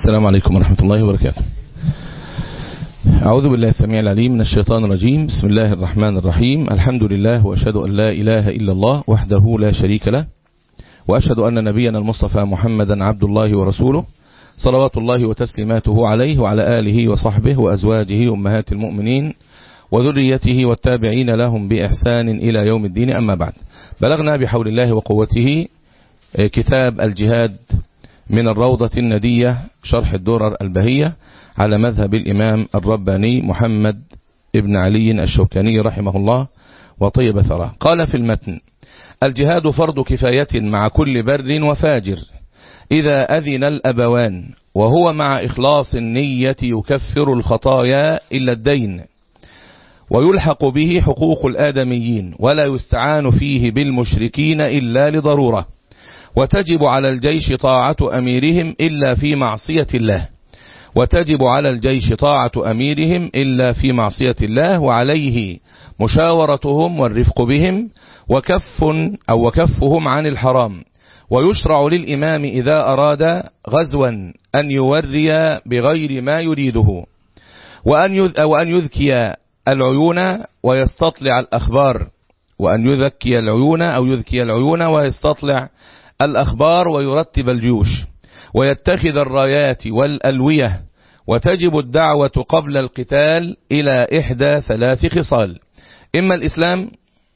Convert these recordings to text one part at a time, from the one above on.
السلام عليكم ورحمة الله وبركاته أعوذ بالله السميع العليم من الشيطان الرجيم بسم الله الرحمن الرحيم الحمد لله وأشهد أن لا إله إلا الله وحده لا شريك له وأشهد أن نبينا المصطفى محمدا عبد الله ورسوله صلوات الله وتسليماته عليه وعلى آله وصحبه وأزواجه أمهات المؤمنين وذريته والتابعين لهم بإحسان إلى يوم الدين أما بعد بلغنا بحول الله وقوته كتاب الجهاد من الروضة الندية شرح الدرر البهية على مذهب الإمام الرباني محمد ابن علي الشوكاني رحمه الله وطيب ثراه قال في المتن الجهاد فرض كفاية مع كل بر وفاجر إذا أذن الأبوان وهو مع إخلاص النية يكفر الخطايا إلا الدين ويلحق به حقوق الآدميين ولا يستعان فيه بالمشركين إلا لضرورة وتجب على الجيش طاعة أميرهم إلا في معصية الله وتجب على الجيش طاعة أميرهم إلا في معصية الله وعليه مشاورتهم والرفق بهم وكف أو وكفهم عن الحرام ويشرع للإمام إذا أراد غزوا أن يوري بغير ما يريده وأن وأن يذكي العيون ويستطلع الأخبار وأن يذكي العيون أو يذكي العيون ويستطلع الأخبار ويرتب الجيوش ويتخذ الرايات والألوية وتجب الدعوة قبل القتال إلى إحدى ثلاث خصال إما الإسلام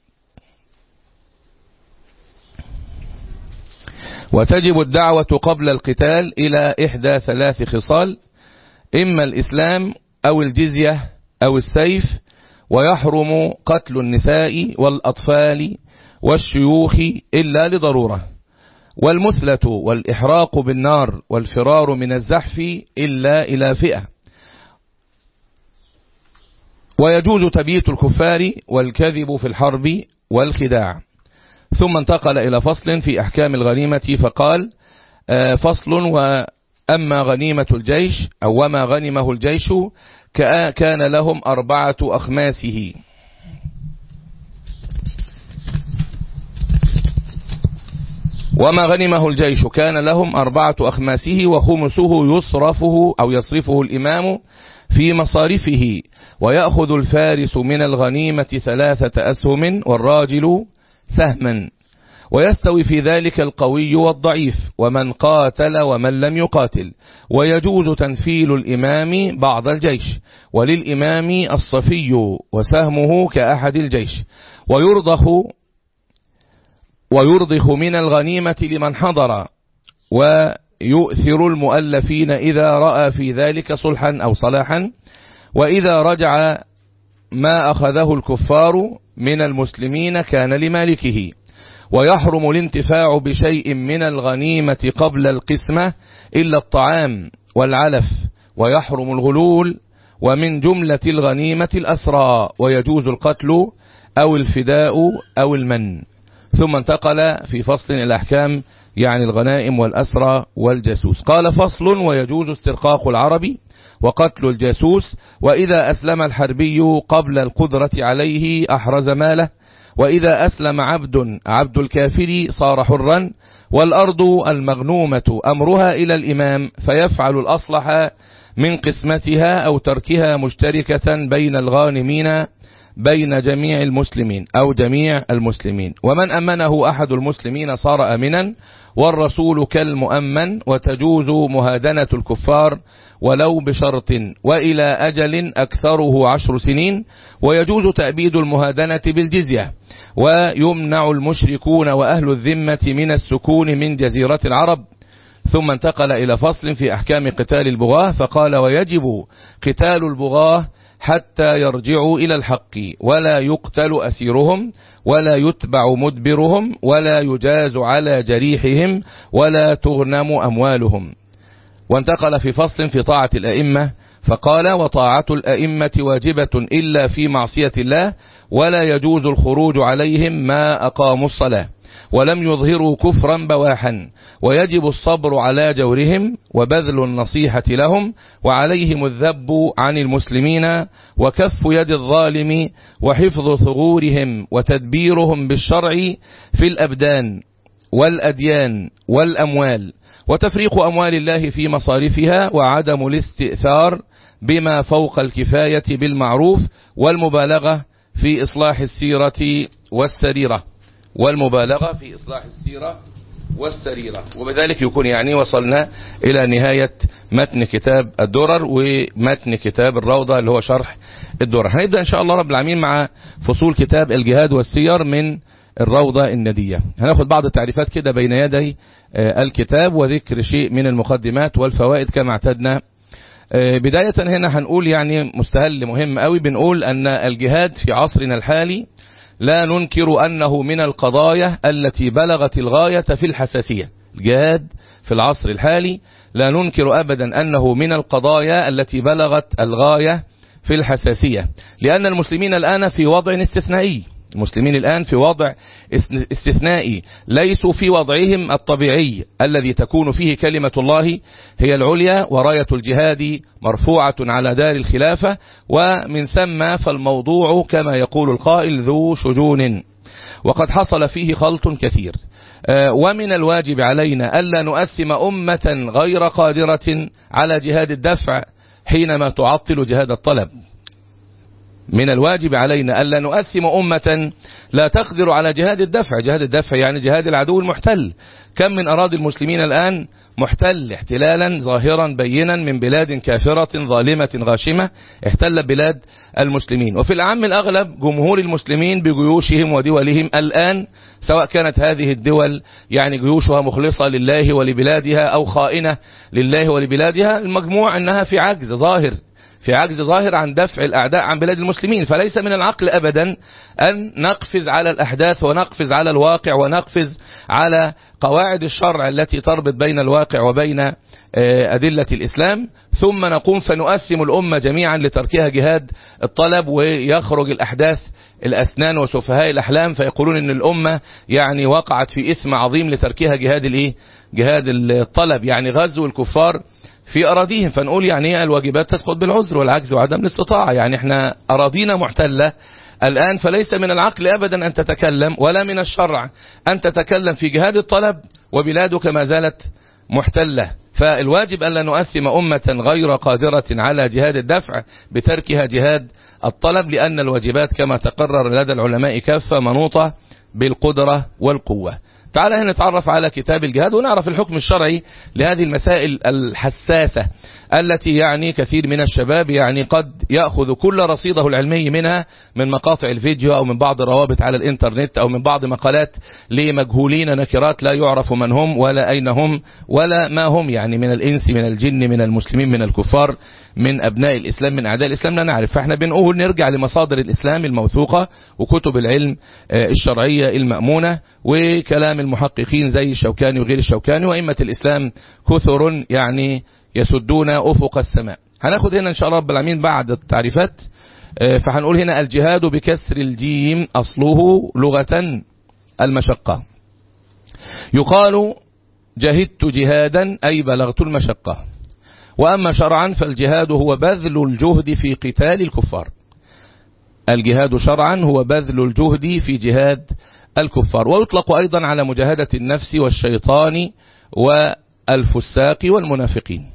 وتجب الدعوة قبل القتال إلى إحدى ثلاث خصال إما الإسلام أو الجزية أو السيف ويحرم قتل النساء والأطفال والشيوخ إلا لضرورة والمثلة والإحراق بالنار والفرار من الزحف إلا إلى فئة ويجوز تبييت الكفار والكذب في الحرب والخداع ثم انتقل إلى فصل في أحكام الغنيمة فقال فصل وأما غنيمة الجيش أو وما غنمه الجيش كان لهم أربعة أخماسه وما غنمه الجيش كان لهم أربعة أخماسه وخمسه يصرفه أو يصرفه الإمام في مصارفه ويأخذ الفارس من الغنيمة ثلاثة أسهم والراجل سهما ويستوي في ذلك القوي والضعيف ومن قاتل ومن لم يقاتل ويجوز تنفيل الإمام بعض الجيش وللإمام الصفي وسهمه كأحد الجيش ويرضخ ويرضخ من الغنيمة لمن حضر ويؤثر المؤلفين إذا رأى في ذلك صلحا أو صلاحا وإذا رجع ما أخذه الكفار من المسلمين كان لمالكه ويحرم الانتفاع بشيء من الغنيمة قبل القسمة إلا الطعام والعلف ويحرم الغلول ومن جملة الغنيمة الأسرى ويجوز القتل أو الفداء أو المن ثم انتقل في فصل الأحكام يعني الغنائم والأسرى والجاسوس قال فصل ويجوز استرقاق العربي وقتل الجاسوس وإذا أسلم الحربي قبل القدرة عليه أحرز ماله وإذا أسلم عبد عبد الكافر صار حرا والأرض المغنومة أمرها إلى الإمام فيفعل الأصلح من قسمتها أو تركها مشتركة بين الغانمين بين جميع المسلمين أو جميع المسلمين ومن أمنه أحد المسلمين صار أمنا والرسول كالمؤمن وتجوز مهادنة الكفار ولو بشرط وإلى أجل أكثره عشر سنين ويجوز تأبيد المهادنة بالجزية ويمنع المشركون وأهل الذمة من السكون من جزيرة العرب ثم انتقل إلى فصل في أحكام قتال البغاة فقال ويجب قتال البغاة حتى يرجعوا إلى الحق ولا يقتل أسيرهم ولا يتبع مدبرهم ولا يجاز على جريحهم ولا تغنم أموالهم وانتقل في فصل في طاعة الأئمة فقال وطاعة الأئمة واجبة إلا في معصية الله ولا يجوز الخروج عليهم ما أقاموا الصلاة ولم يظهروا كفرا بواحا ويجب الصبر على جورهم وبذل النصيحة لهم وعليهم الذب عن المسلمين وكف يد الظالم وحفظ ثغورهم وتدبيرهم بالشرع في الأبدان والأديان والأموال وتفريق أموال الله في مصارفها وعدم الاستئثار بما فوق الكفاية بالمعروف والمبالغة في إصلاح السيرة والسريرة والمبالغة في إصلاح السيرة والسريرة وبذلك يكون يعني وصلنا إلى نهاية متن كتاب الدرر ومتن كتاب الروضة اللي هو شرح الدرر هنبدأ إن شاء الله رب العالمين مع فصول كتاب الجهاد والسير من الروضة الندية هناخد بعض التعريفات كده بين يدي الكتاب وذكر شيء من المقدمات والفوائد كما اعتدنا بداية هنا هنقول يعني مستهل مهم قوي بنقول أن الجهاد في عصرنا الحالي لا ننكر أنه من القضايا التي بلغت الغاية في الحساسية الجهاد في العصر الحالي لا ننكر أبدا أنه من القضايا التي بلغت الغاية في الحساسية لأن المسلمين الآن في وضع استثنائي المسلمين الآن في وضع استثنائي ليسوا في وضعهم الطبيعي الذي تكون فيه كلمة الله هي العليا وراية الجهاد مرفوعة على دار الخلافة ومن ثم فالموضوع كما يقول القائل ذو شجون وقد حصل فيه خلط كثير ومن الواجب علينا ألا نؤثم أمة غير قادرة على جهاد الدفع حينما تعطل جهاد الطلب من الواجب علينا ألا نؤثم أمة لا تقدر على جهاد الدفع جهاد الدفع يعني جهاد العدو المحتل كم من أراضي المسلمين الآن محتل احتلالا ظاهرا بينا من بلاد كافرة ظالمة غاشمة احتلت بلاد المسلمين وفي الأعم الأغلب جمهور المسلمين بجيوشهم ودولهم الآن سواء كانت هذه الدول يعني جيوشها مخلصة لله ولبلادها أو خائنة لله ولبلادها المجموع أنها في عجز ظاهر في عجز ظاهر عن دفع الأعداء عن بلاد المسلمين فليس من العقل أبدا أن نقفز على الأحداث ونقفز على الواقع ونقفز على قواعد الشرع التي تربط بين الواقع وبين أدلة الإسلام ثم نقوم فنؤثم الأمة جميعا لتركها جهاد الطلب ويخرج الأحداث الأسنان وسفهاء الأحلام فيقولون أن الأمة يعني وقعت في إثم عظيم لتركها جهاد الإيه؟ جهاد الطلب يعني غزو الكفار في أراضيهم فنقول يعني الواجبات تسقط بالعذر والعجز وعدم الاستطاعة يعني احنا أراضينا محتلة الآن فليس من العقل أبدا أن تتكلم ولا من الشرع أن تتكلم في جهاد الطلب وبلادك ما زالت محتلة فالواجب أن لا نؤثم أمة غير قادرة على جهاد الدفع بتركها جهاد الطلب لأن الواجبات كما تقرر لدى العلماء كافة منوطة بالقدرة والقوة تعالى هنا نتعرف على كتاب الجهاد ونعرف الحكم الشرعي لهذه المسائل الحساسة التي يعني كثير من الشباب يعني قد يأخذ كل رصيده العلمي منها من مقاطع الفيديو أو من بعض الروابط على الإنترنت أو من بعض مقالات لمجهولين نكرات لا يعرف من هم ولا أين هم ولا ما هم يعني من الإنس من الجن من المسلمين من الكفار من أبناء الإسلام من أعداء الإسلام لا نعرف فاحنا بنقول نرجع لمصادر الإسلام الموثوقة وكتب العلم الشرعية المأمونة وكلام المحققين زي الشوكاني وغير الشوكاني وأئمة الإسلام كثر يعني يسدون أفق السماء هناخد هنا إن شاء الله رب العالمين بعد التعريفات فهنقول هنا الجهاد بكسر الجيم أصله لغة المشقة يقال جهدت جهادا أي بلغت المشقة وأما شرعا فالجهاد هو بذل الجهد في قتال الكفار الجهاد شرعا هو بذل الجهد في جهاد الكفار ويطلق أيضا على مجاهدة النفس والشيطان والفساق والمنافقين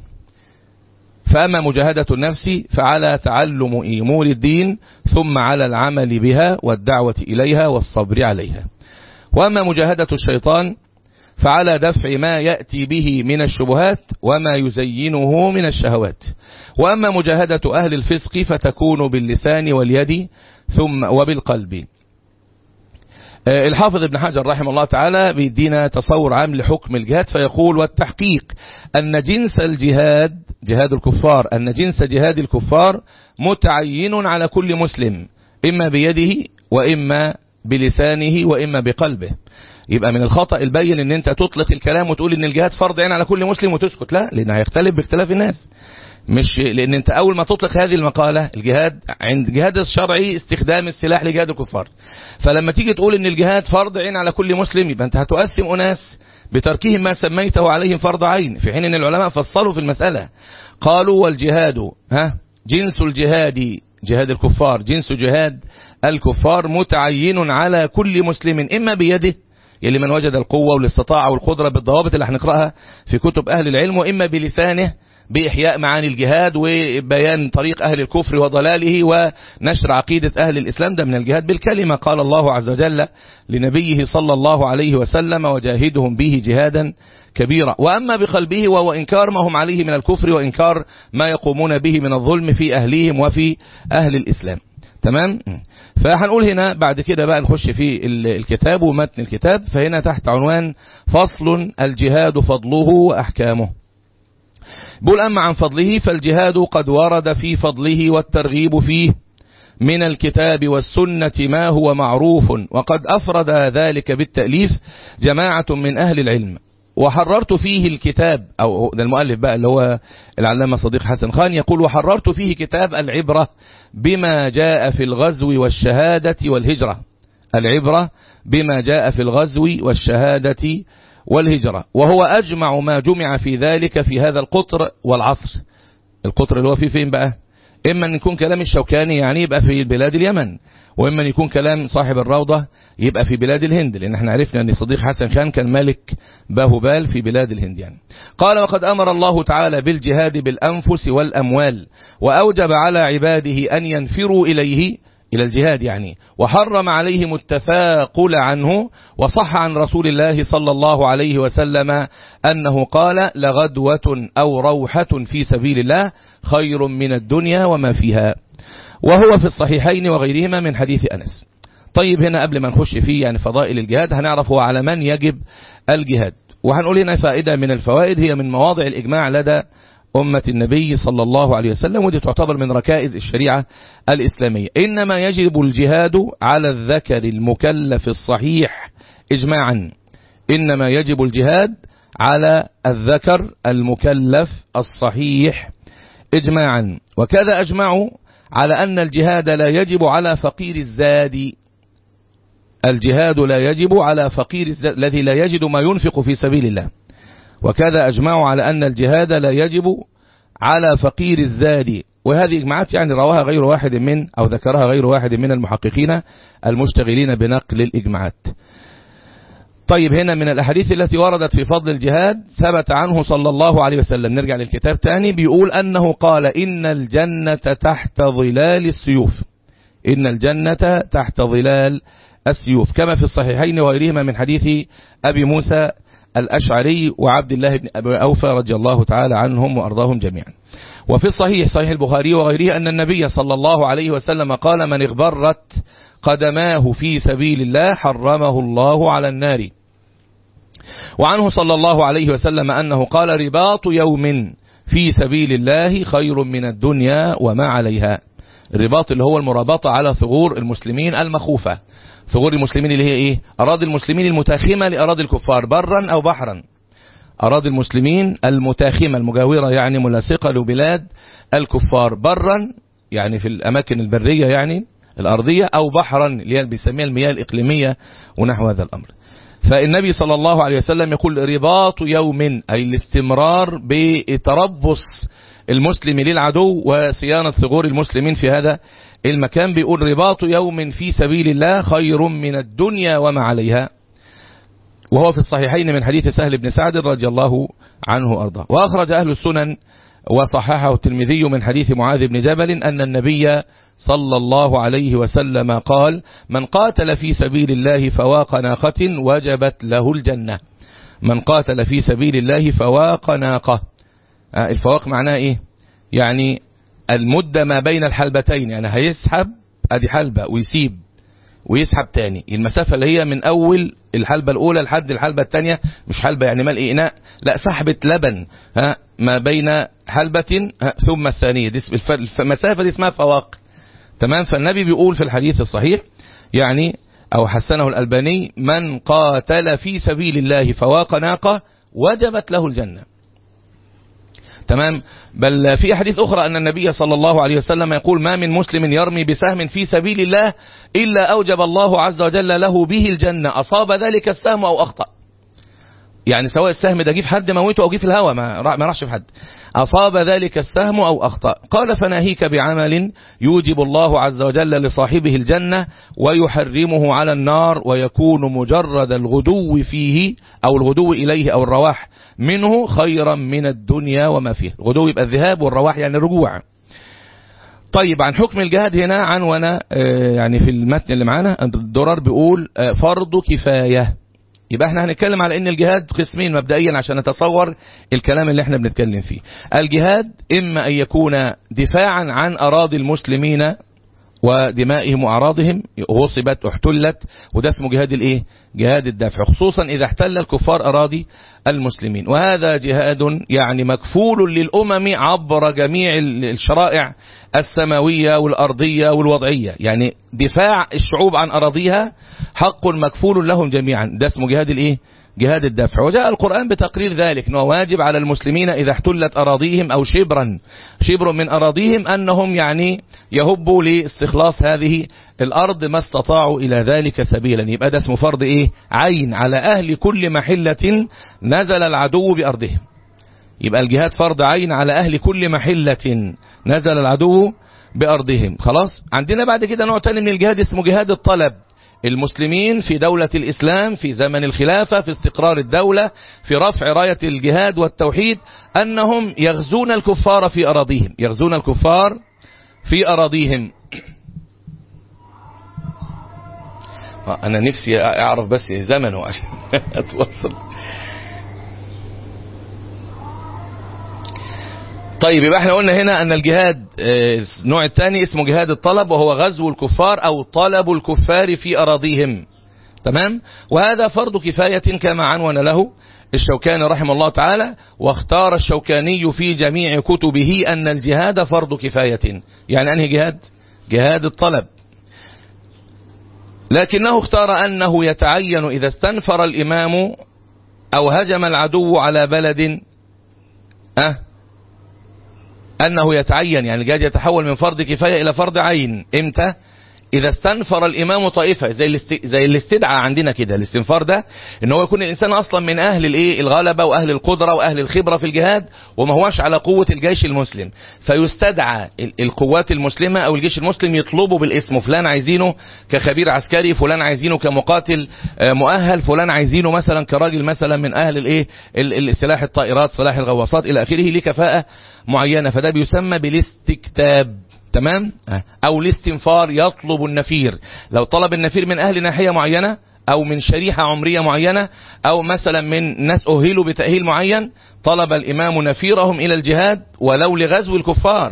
فأما مجاهدة النفس فعلى تعلم إيمول الدين ثم على العمل بها والدعوة إليها والصبر عليها وأما مجاهدة الشيطان فعلى دفع ما يأتي به من الشبهات وما يزينه من الشهوات وأما مجاهدة أهل الفسق فتكون باللسان واليد ثم وبالقلب الحافظ ابن حجر رحمه الله تعالى بيدينا تصور عام لحكم الجهاد فيقول والتحقيق أن جنس الجهاد جهاد الكفار أن جنس جهاد الكفار متعين على كل مسلم إما بيده وإما بلسانه وإما بقلبه يبقى من الخطأ البين ان انت تطلق الكلام وتقول ان الجهاد فرض عين على كل مسلم وتسكت لا لان هيختلف باختلاف الناس مش لان انت اول ما تطلق هذه المقالة الجهاد عند الجهاد الشرعي استخدام السلاح لجهاد الكفار فلما تيجي تقول ان الجهاد فرض عين على كل مسلم يبقى انت هتؤثم اناس بتركهم ما سميته عليهم فرض عين في حين ان العلماء فصلوا في المسألة قالوا والجهاد ها جنس الجهاد جهاد الكفار جنس جهاد الكفار متعين على كل مسلم إما بيده يلي من وجد القوة والاستطاعة والقدرة بالضوابط اللي هنقرأها في كتب أهل العلم وإما بلسانه بإحياء معاني الجهاد وبيان طريق أهل الكفر وضلاله ونشر عقيدة أهل الإسلام ده من الجهاد بالكلمة قال الله عز وجل لنبيه صلى الله عليه وسلم وجاهدهم به جهادا كبيرا وأما بقلبه وهو إنكار ما هم عليه من الكفر وإنكار ما يقومون به من الظلم في أهليهم وفي أهل الإسلام تمام فهنقول هنا بعد كده بقى نخش في الكتاب ومتن الكتاب فهنا تحت عنوان فصل الجهاد فضله وأحكامه بقول أما عن فضله فالجهاد قد ورد في فضله والترغيب فيه من الكتاب والسنة ما هو معروف وقد أفرد ذلك بالتأليف جماعة من أهل العلم وحررت فيه الكتاب أو ده المؤلف بقى اللي هو العلامة صديق حسن خان يقول وحررت فيه كتاب العبرة بما جاء في الغزو والشهادة والهجرة العبرة بما جاء في الغزو والشهادة والهجرة وهو أجمع ما جمع في ذلك في هذا القطر والعصر القطر اللي هو فيه فين بقى إما أن يكون كلام الشوكاني يعني يبقى في بلاد اليمن وإما أن يكون كلام صاحب الروضة يبقى في بلاد الهند لأن احنا عرفنا أن صديق حسن خان كان ملك باهوبال في بلاد الهند يعني قال وقد أمر الله تعالى بالجهاد بالأنفس والأموال وأوجب على عباده أن ينفروا إليه إلى الجهاد يعني وحرم عليهم التثاقل عنه وصح عن رسول الله صلى الله عليه وسلم أنه قال لغدوة أو روحة في سبيل الله خير من الدنيا وما فيها وهو في الصحيحين وغيرهما من حديث أنس طيب هنا قبل ما نخش فيه يعني فضائل الجهاد هنعرف هو على من يجب الجهاد وهنقول هنا فائدة من الفوائد هي من مواضع الإجماع لدى أمة النبي صلى الله عليه وسلم ودي تعتبر من ركائز الشريعة الإسلامية إنما يجب الجهاد على الذكر المكلف الصحيح إجماعا إنما يجب الجهاد على الذكر المكلف الصحيح إجماعا وكذا أجمعوا على أن الجهاد لا يجب على فقير الزاد الجهاد لا يجب على فقير الزاد الذي لا يجد ما ينفق في سبيل الله وكذا أجمعوا على أن الجهاد لا يجب على فقير الزاد وهذه إجماعات يعني رواها غير واحد من أو ذكرها غير واحد من المحققين المشتغلين بنقل الإجماعات طيب هنا من الأحاديث التي وردت في فضل الجهاد ثبت عنه صلى الله عليه وسلم نرجع للكتاب تاني بيقول أنه قال إن الجنة تحت ظلال السيوف إن الجنة تحت ظلال السيوف كما في الصحيحين وغيرهما من حديث أبي موسى الأشعري وعبد الله بن أبي أوفى رضي الله تعالى عنهم وأرضاهم جميعا وفي الصحيح صحيح البخاري وغيره أن النبي صلى الله عليه وسلم قال من اغبرت قدماه في سبيل الله حرمه الله على النار وعنه صلى الله عليه وسلم أنه قال رباط يوم في سبيل الله خير من الدنيا وما عليها الرباط اللي هو المرابطة على ثغور المسلمين المخوفة ثغور المسلمين اللي هي ايه اراضي المسلمين المتاخمة لاراضي الكفار برا او بحرا اراضي المسلمين المتاخمة المجاورة يعني ملاصقة لبلاد الكفار برا يعني في الاماكن البرية يعني الارضية او بحرا اللي هي بيسميها المياه الاقليمية ونحو هذا الامر فالنبي صلى الله عليه وسلم يقول رباط يوم أي الاستمرار بتربص المسلم للعدو وصيانة ثغور المسلمين في هذا المكان بيقول رباط يوم في سبيل الله خير من الدنيا وما عليها وهو في الصحيحين من حديث سهل بن سعد رضي الله عنه أرضاه وأخرج أهل السنن وصححه الترمذي من حديث معاذ بن جبل أن النبي صلى الله عليه وسلم قال من قاتل في سبيل الله فواق ناقة وجبت له الجنة من قاتل في سبيل الله فواق ناقة الفواق معناه ايه يعني المدة ما بين الحلبتين يعني هيسحب ادي حلبة ويسيب ويسحب تاني المسافة اللي هي من اول الحلبة الاولى لحد الحلبة الثانية مش حلبة يعني ملء اناء لا سحبة لبن ها ما بين حلبة ثم الثانية دي المسافة دي اسمها فواق تمام فالنبي بيقول في الحديث الصحيح يعني او حسنه الالباني من قاتل في سبيل الله فواق ناقة وجبت له الجنة تمام بل في أحاديث أخرى أن النبي صلى الله عليه وسلم يقول ما من مسلم يرمي بسهم في سبيل الله إلا أوجب الله عز وجل له به الجنة أصاب ذلك السهم أو أخطأ يعني سواء السهم ده جه في حد موته او جه في الهواء ما ما راحش في حد اصاب ذلك السهم او اخطا قال فناهيك بعمل يوجب الله عز وجل لصاحبه الجنه ويحرمه على النار ويكون مجرد الغدو فيه او الغدو اليه او الرواح منه خيرا من الدنيا وما فيه الغدو يبقى الذهاب والرواح يعني الرجوع طيب عن حكم الجهاد هنا عنونا يعني في المتن اللي معانا الدرر بيقول فرض كفاية يبقى احنا هنتكلم على ان الجهاد قسمين مبدئيا عشان نتصور الكلام اللي احنا بنتكلم فيه الجهاد اما ان يكون دفاعا عن اراضي المسلمين ودمائهم واعراضهم غصبت احتلت وده اسمه جهاد الايه جهاد الدفع خصوصا اذا احتل الكفار اراضي المسلمين وهذا جهاد يعني مكفول للامم عبر جميع الشرائع السماويه والارضيه والوضعيه يعني دفاع الشعوب عن اراضيها حق مكفول لهم جميعا ده اسمه جهاد الايه جهاد الدفع وجاء القرآن بتقرير ذلك أنه واجب على المسلمين إذا احتلت أراضيهم أو شبرا شبر من أراضيهم أنهم يعني يهبوا لاستخلاص هذه الأرض ما استطاعوا إلى ذلك سبيلا يبقى ده اسمه فرض إيه عين على أهل كل محلة نزل العدو بأرضهم يبقى الجهاد فرض عين على أهل كل محلة نزل العدو بأرضهم خلاص عندنا بعد كده نوع تاني من الجهاد اسمه جهاد الطلب المسلمين في دولة الإسلام في زمن الخلافة في استقرار الدولة في رفع راية الجهاد والتوحيد أنهم يغزون الكفار في أراضيهم يغزون الكفار في أراضيهم أنا نفسي أعرف بس زمنه عشان أتوصل طيب يبقى احنا قلنا هنا ان الجهاد النوع الثاني اسمه جهاد الطلب وهو غزو الكفار او طلب الكفار في اراضيهم تمام وهذا فرض كفاية كما عنون له الشوكاني رحمه الله تعالى واختار الشوكاني في جميع كتبه ان الجهاد فرض كفاية يعني انهي جهاد جهاد الطلب لكنه اختار انه يتعين اذا استنفر الامام او هجم العدو على بلد أه أنه يتعين يعني الجهاد يتحول من فرض كفاية إلى فرض عين إمتى إذا استنفر الإمام طائفة زي الاست... زي الاستدعاء عندنا كده الاستنفار ده إن هو يكون الإنسان أصلا من أهل الإيه الغلبة وأهل القدرة وأهل الخبرة في الجهاد وما هوش على قوة الجيش المسلم فيستدعى القوات المسلمة أو الجيش المسلم يطلبوا بالاسم فلان عايزينه كخبير عسكري فلان عايزينه كمقاتل مؤهل فلان عايزينه مثلا كراجل مثلا من أهل الإيه سلاح الطائرات سلاح الغواصات إلى آخره ليه كفاءة معينة فده بيسمى بالاستكتاب تمام او الاستنفار يطلب النفير لو طلب النفير من اهل ناحية معينة او من شريحة عمرية معينة او مثلا من ناس اهلوا بتأهيل معين طلب الامام نفيرهم الى الجهاد ولو لغزو الكفار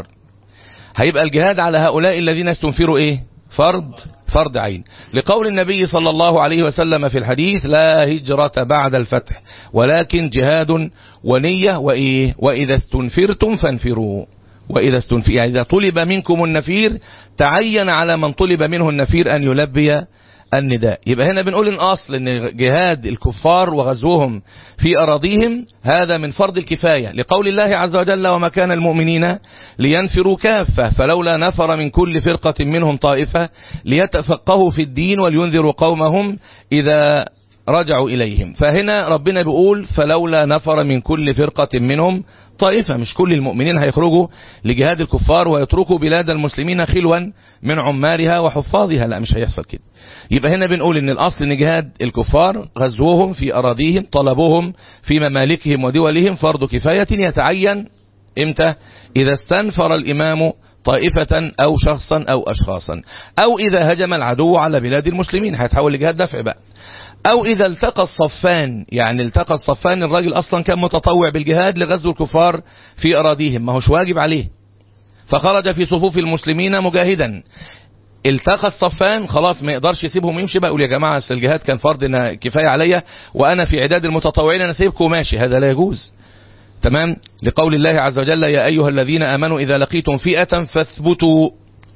هيبقى الجهاد على هؤلاء الذين استنفروا ايه فرض فرض عين لقول النبي صلى الله عليه وسلم في الحديث لا هجرة بعد الفتح ولكن جهاد ونية وإيه وإذا استنفرتم فانفروا وإذا استنفر يعني إذا طلب منكم النفير تعين على من طلب منه النفير أن يلبي النداء يبقى هنا بنقول ان اصل ان جهاد الكفار وغزوهم في اراضيهم هذا من فرض الكفاية لقول الله عز وجل وما كان المؤمنين لينفروا كافة فلولا نفر من كل فرقة منهم طائفة ليتفقهوا في الدين ولينذروا قومهم اذا رجعوا إليهم فهنا ربنا بيقول فلولا نفر من كل فرقة منهم طائفة مش كل المؤمنين هيخرجوا لجهاد الكفار ويتركوا بلاد المسلمين خلوا من عمارها وحفاظها لا مش هيحصل كده يبقى هنا بنقول ان الاصل ان جهاد الكفار غزوهم في اراضيهم طلبوهم في ممالكهم ودولهم فرض كفاية يتعين امتى اذا استنفر الامام طائفة او شخصا او اشخاصا او اذا هجم العدو على بلاد المسلمين هيتحول لجهاد دفع بقى او اذا التقى الصفان يعني التقى الصفان الراجل اصلا كان متطوع بالجهاد لغزو الكفار في اراضيهم ما هوش واجب عليه فخرج في صفوف المسلمين مجاهدا التقى الصفان خلاص ما يقدرش يسيبهم يمشي بقى يقول يا جماعة الجهاد كان فرض كفاية عليا وانا في عداد المتطوعين انا سيبكم ماشي هذا لا يجوز تمام لقول الله عز وجل يا ايها الذين امنوا اذا لقيتم فئة فاثبتوا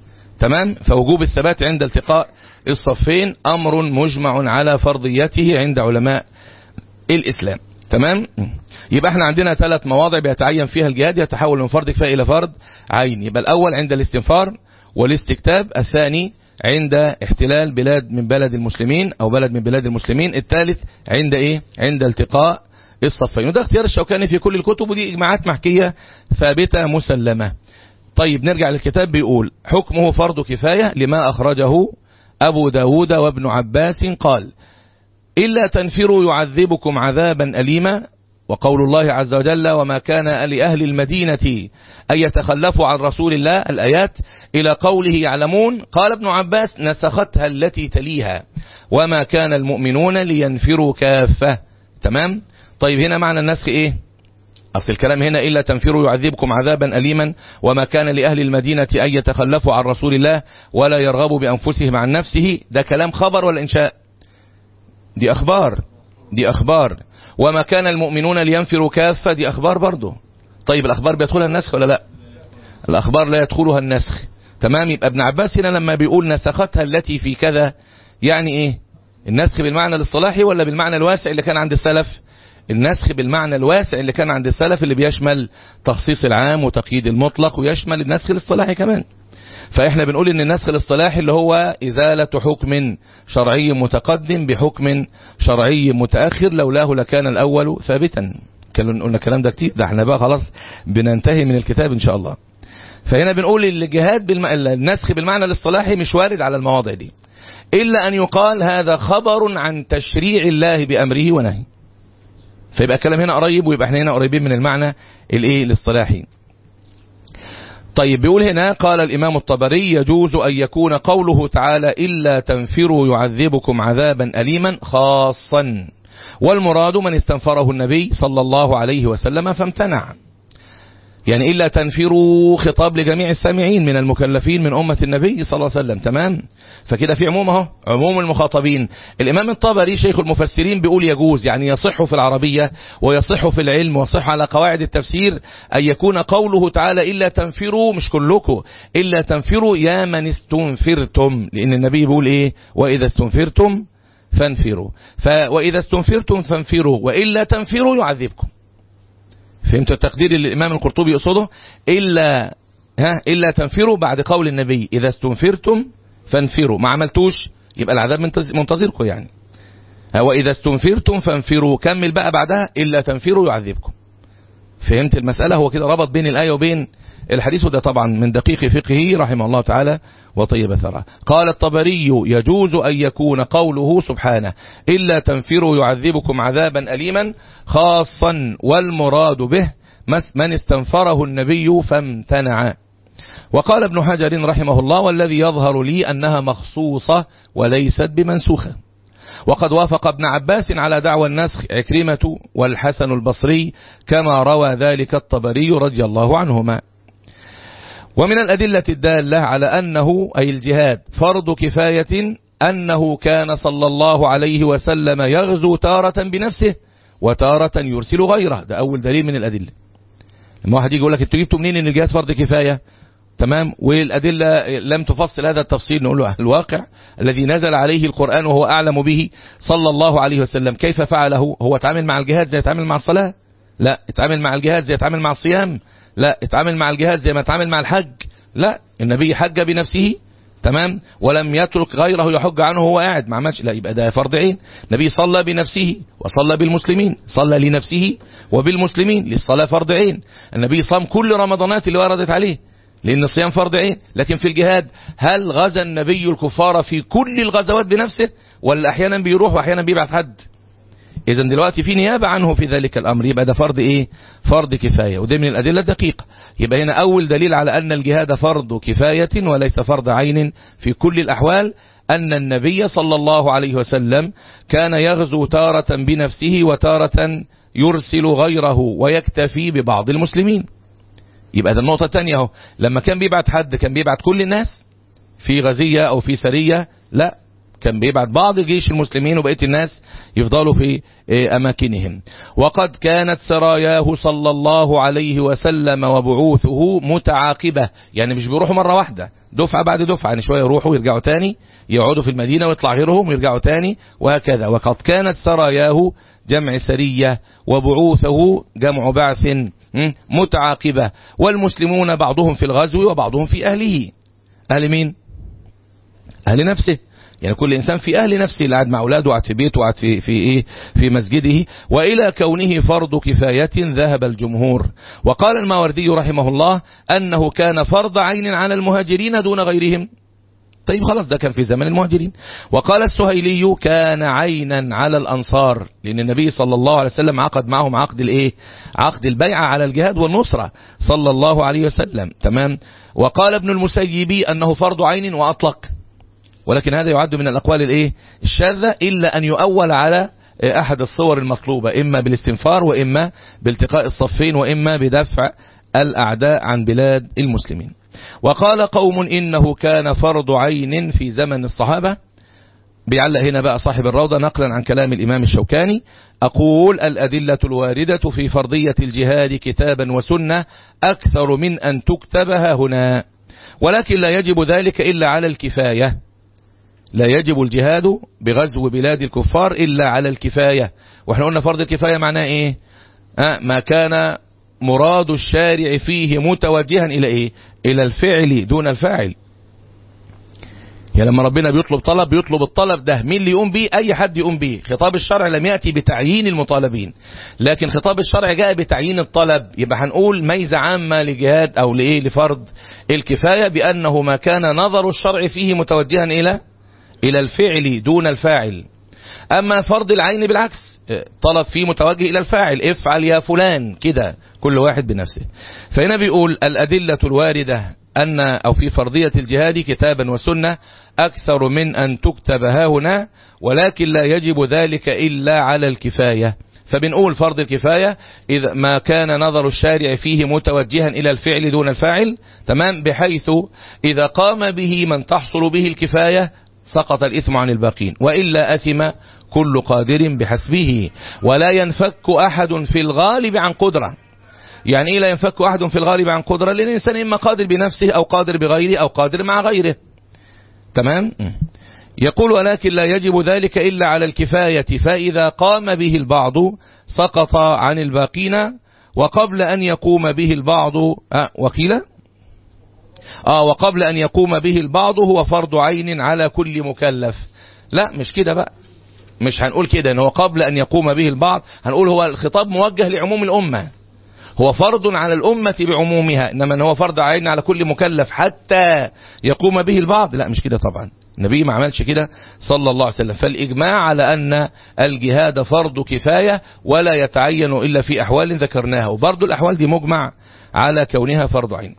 تمام فوجوب الثبات عند التقاء الصفين أمر مجمع على فرضيته عند علماء الإسلام تمام يبقى احنا عندنا ثلاث مواضع بيتعين فيها الجهاد يتحول من فرض كفاية إلى فرض عين يبقى الأول عند الاستنفار والاستكتاب الثاني عند احتلال بلاد من بلد المسلمين أو بلد من بلاد المسلمين الثالث عند إيه عند التقاء الصفين وده اختيار الشوكاني في كل الكتب ودي إجماعات محكية ثابتة مسلمة طيب نرجع للكتاب بيقول حكمه فرض كفاية لما أخرجه أبو داود وابن عباس قال إلا تنفروا يعذبكم عذابا أليما وقول الله عز وجل وما كان لأهل المدينة أن يتخلفوا عن رسول الله الآيات إلى قوله يعلمون قال ابن عباس نسختها التي تليها وما كان المؤمنون لينفروا كافة تمام طيب هنا معنى النسخ إيه أصل الكلام هنا إلا تنفروا يعذبكم عذابا أليما وما كان لأهل المدينة أن يتخلفوا عن رسول الله ولا يرغبوا بأنفسهم عن نفسه ده كلام خبر ولا إنشاء دي أخبار دي أخبار وما كان المؤمنون لينفروا كافة دي أخبار برضه طيب الأخبار بيدخلها النسخ ولا لا الأخبار لا يدخلها النسخ تمام يبقى ابن عباس هنا لما بيقول نسختها التي في كذا يعني ايه النسخ بالمعنى الاصطلاحي ولا بالمعنى الواسع اللي كان عند السلف النسخ بالمعنى الواسع اللي كان عند السلف اللي بيشمل تخصيص العام وتقييد المطلق ويشمل النسخ الاصطلاحي كمان فاحنا بنقول ان النسخ الاصطلاحي اللي هو ازالة حكم شرعي متقدم بحكم شرعي متأخر لولاه لكان الاول ثابتا قلنا الكلام ده كتير ده احنا بقى خلاص بننتهي من الكتاب ان شاء الله فهنا بنقول الجهاد بالم... النسخ بالمعنى الاصطلاحي مش وارد على المواضع دي إلا أن يقال هذا خبر عن تشريع الله بأمره ونهيه فيبقى الكلام هنا قريب ويبقى احنا هنا قريبين من المعنى الايه الاصطلاحي طيب بيقول هنا قال الإمام الطبري يجوز أن يكون قوله تعالى إلا تنفروا يعذبكم عذابا أليما خاصا والمراد من استنفره النبي صلى الله عليه وسلم فامتنع يعني إلا تنفروا خطاب لجميع السامعين من المكلفين من أمة النبي صلى الله عليه وسلم تمام فكده في عموم اهو عموم المخاطبين الإمام الطبري شيخ المفسرين بيقول يجوز يعني يصح في العربية ويصح في العلم ويصح على قواعد التفسير أن يكون قوله تعالى إلا تنفروا مش كلكم إلا تنفروا يا من استنفرتم لأن النبي بيقول إيه وإذا استنفرتم فانفروا ف... وإذا استنفرتم فانفروا وإلا تنفروا يعذبكم فهمت التقدير اللي الإمام القرطبي يقصده إلا ها إلا تنفروا بعد قول النبي إذا استنفرتم فانفروا ما عملتوش يبقى العذاب منتظركم يعني وإذا استنفرتم فانفروا كمل بقى بعدها إلا تنفروا يعذبكم فهمت المسألة هو كده ربط بين الآية وبين الحديث وده طبعا من دقيق فقهه رحمه الله تعالى وطيب ثرى قال الطبري يجوز أن يكون قوله سبحانه إلا تنفروا يعذبكم عذابا أليما خاصا والمراد به من استنفره النبي فامتنع وقال ابن حجر رحمه الله والذي يظهر لي أنها مخصوصة وليست بمنسوخة وقد وافق ابن عباس على دعوى النسخ عكرمة والحسن البصري كما روى ذلك الطبري رضي الله عنهما ومن الأدلة الدالة على أنه أي الجهاد فرض كفاية أنه كان صلى الله عليه وسلم يغزو تارة بنفسه وتارة يرسل غيره ده أول دليل من الأدلة لما واحد يجي يقول لك انتوا جبتوا منين ان الجهاد فرض كفاية تمام والأدلة لم تفصل هذا التفصيل نقول له الواقع الذي نزل عليه القرآن وهو أعلم به صلى الله عليه وسلم كيف فعله هو اتعامل مع الجهاد زي اتعامل مع الصلاة لا اتعامل مع الجهاد زي اتعامل مع الصيام لا اتعامل مع الجهاد زي ما اتعامل مع الحج لا النبي حج بنفسه تمام ولم يترك غيره يحج عنه وهو قاعد ما عملش لا يبقى ده فرض عين النبي صلى بنفسه وصلى بالمسلمين صلى لنفسه وبالمسلمين للصلاة فرض عين النبي صام كل رمضانات اللي وردت عليه لأن الصيام فرض عين لكن في الجهاد هل غزا النبي الكفار في كل الغزوات بنفسه ولا أحيانا بيروح وأحيانا بيبعث حد إذا دلوقتي في نيابة عنه في ذلك الأمر يبقى ده فرض إيه فرض كفاية وده من الأدلة الدقيقة يبقى هنا أول دليل على أن الجهاد فرض كفاية وليس فرض عين في كل الأحوال أن النبي صلى الله عليه وسلم كان يغزو تارة بنفسه وتارة يرسل غيره ويكتفي ببعض المسلمين يبقى ده النقطة الثانية اهو لما كان بيبعت حد كان بيبعت كل الناس في غزية أو في سرية لا كان بيبعت بعض جيش المسلمين وبقية الناس يفضلوا في أماكنهم وقد كانت سراياه صلى الله عليه وسلم وبعوثه متعاقبة يعني مش بيروحوا مرة واحدة دفعة بعد دفعة يعني شوية يروحوا ويرجعوا تاني يقعدوا في المدينة ويطلع غيرهم ويرجعوا تاني وهكذا وقد كانت سراياه جمع سرية وبعوثه جمع بعث متعاقبة والمسلمون بعضهم في الغزو وبعضهم في أهله أهل مين أهل نفسه يعني كل إنسان في أهل نفسه اللي قاعد مع أولاده وقاعد في بيته وقاعد في, في, إيه في مسجده وإلى كونه فرض كفاية ذهب الجمهور وقال الماوردي رحمه الله أنه كان فرض عين على المهاجرين دون غيرهم طيب خلاص ده كان في زمن المهاجرين وقال السهيلي كان عينا على الأنصار لأن النبي صلى الله عليه وسلم عقد معهم عقد الإيه عقد البيعة على الجهاد والنصرة صلى الله عليه وسلم تمام وقال ابن المسيب أنه فرض عين وأطلق ولكن هذا يعد من الأقوال الإيه الشاذة إلا أن يؤول على أحد الصور المطلوبة إما بالاستنفار وإما بالتقاء الصفين وإما بدفع الأعداء عن بلاد المسلمين وقال قوم إنه كان فرض عين في زمن الصحابة بيعلق هنا بقى صاحب الروضة نقلا عن كلام الإمام الشوكاني أقول الأدلة الواردة في فرضية الجهاد كتابا وسنة أكثر من أن تكتبها هنا ولكن لا يجب ذلك إلا على الكفاية لا يجب الجهاد بغزو بلاد الكفار إلا على الكفاية واحنا قلنا فرض الكفاية معناه ايه أه ما كان مراد الشارع فيه متوجها إلى إيه إلى الفعل دون الفاعل يعني لما ربنا بيطلب طلب بيطلب الطلب ده مين اللي يقوم بيه أي حد يقوم بيه خطاب الشرع لم يأتي بتعيين المطالبين لكن خطاب الشرع جاء بتعيين الطلب يبقى هنقول ميزة عامة لجهاد أو لإيه لفرض الكفاية بأنه ما كان نظر الشرع فيه متوجها إلى إلى الفعل دون الفاعل أما فرض العين بالعكس طلب فيه متوجه إلى الفاعل افعل يا فلان كده كل واحد بنفسه فهنا بيقول الأدلة الواردة أن أو في فرضية الجهاد كتابا وسنة أكثر من أن تكتب ها هنا ولكن لا يجب ذلك إلا على الكفاية فبنقول فرض الكفاية إذا ما كان نظر الشارع فيه متوجها إلى الفعل دون الفاعل تمام بحيث إذا قام به من تحصل به الكفاية سقط الإثم عن الباقين وإلا أثم كل قادر بحسبه ولا ينفك أحد في الغالب عن قدرة يعني إيه لا ينفك أحد في الغالب عن قدرة لأن الإنسان إما قادر بنفسه أو قادر بغيره أو قادر مع غيره تمام يقول ولكن لا يجب ذلك إلا على الكفاية فإذا قام به البعض سقط عن الباقين وقبل أن يقوم به البعض آه وقيل آه وقبل أن يقوم به البعض هو فرض عين على كل مكلف لا مش كده بقى مش هنقول كده ان هو قبل ان يقوم به البعض هنقول هو الخطاب موجه لعموم الامة هو فرض على الامة بعمومها انما ان هو فرض عين على كل مكلف حتى يقوم به البعض لا مش كده طبعا النبي ما عملش كده صلى الله عليه وسلم فالاجماع على ان الجهاد فرض كفاية ولا يتعين الا في احوال ذكرناها وبرضو الاحوال دي مجمع على كونها فرض عين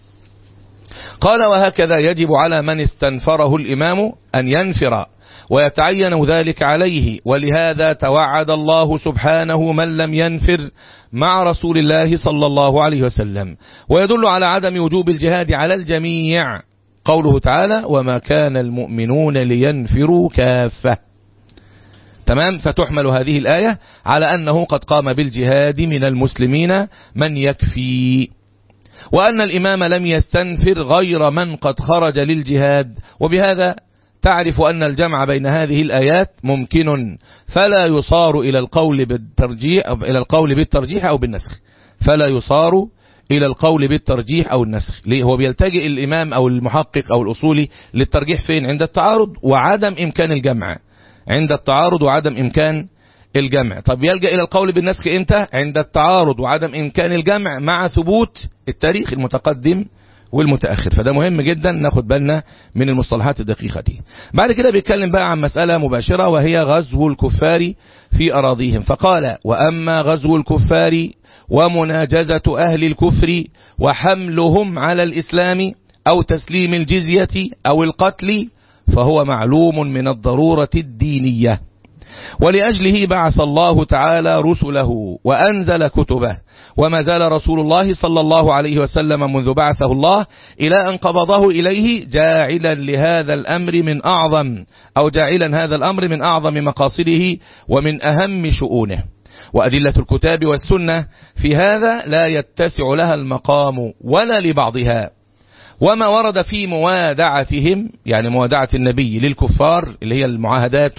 قال وهكذا يجب على من استنفره الإمام أن ينفر ويتعين ذلك عليه ولهذا توعد الله سبحانه من لم ينفر مع رسول الله صلى الله عليه وسلم ويدل على عدم وجوب الجهاد على الجميع قوله تعالى وما كان المؤمنون لينفروا كافة تمام فتحمل هذه الآية على أنه قد قام بالجهاد من المسلمين من يكفي وأن الإمام لم يستنفر غير من قد خرج للجهاد وبهذا تعرف أن الجمع بين هذه الآيات ممكن فلا يصار إلى القول بالترجيح أو إلى القول بالترجيح أو بالنسخ فلا يصار إلى القول بالترجيح أو النسخ ليه هو بيلتجئ الإمام أو المحقق أو الأصولي للترجيح فين عند التعارض وعدم إمكان الجمع عند التعارض وعدم إمكان الجمع طب يلجأ إلى القول بالنسخ إمتى عند التعارض وعدم إمكان الجمع مع ثبوت التاريخ المتقدم والمتأخر فده مهم جدا ناخد بالنا من المصطلحات الدقيقة دي بعد كده بيتكلم بقى عن مسألة مباشرة وهي غزو الكفار في أراضيهم فقال وأما غزو الكفار ومناجزة أهل الكفر وحملهم على الإسلام أو تسليم الجزية أو القتل فهو معلوم من الضرورة الدينية ولأجله بعث الله تعالى رسله وأنزل كتبه وما زال رسول الله صلى الله عليه وسلم منذ بعثه الله إلى أن قبضه إليه جاعلا لهذا الأمر من أعظم أو جاعلا هذا الأمر من أعظم مقاصده ومن أهم شؤونه وأدلة الكتاب والسنة في هذا لا يتسع لها المقام ولا لبعضها وما ورد في موادعتهم يعني موادعة النبي للكفار اللي هي المعاهدات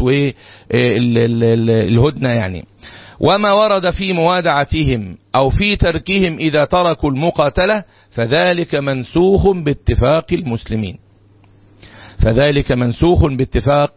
والهدنة يعني وما ورد في موادعتهم أو في تركهم إذا تركوا المقاتلة فذلك منسوخ باتفاق المسلمين فذلك منسوخ باتفاق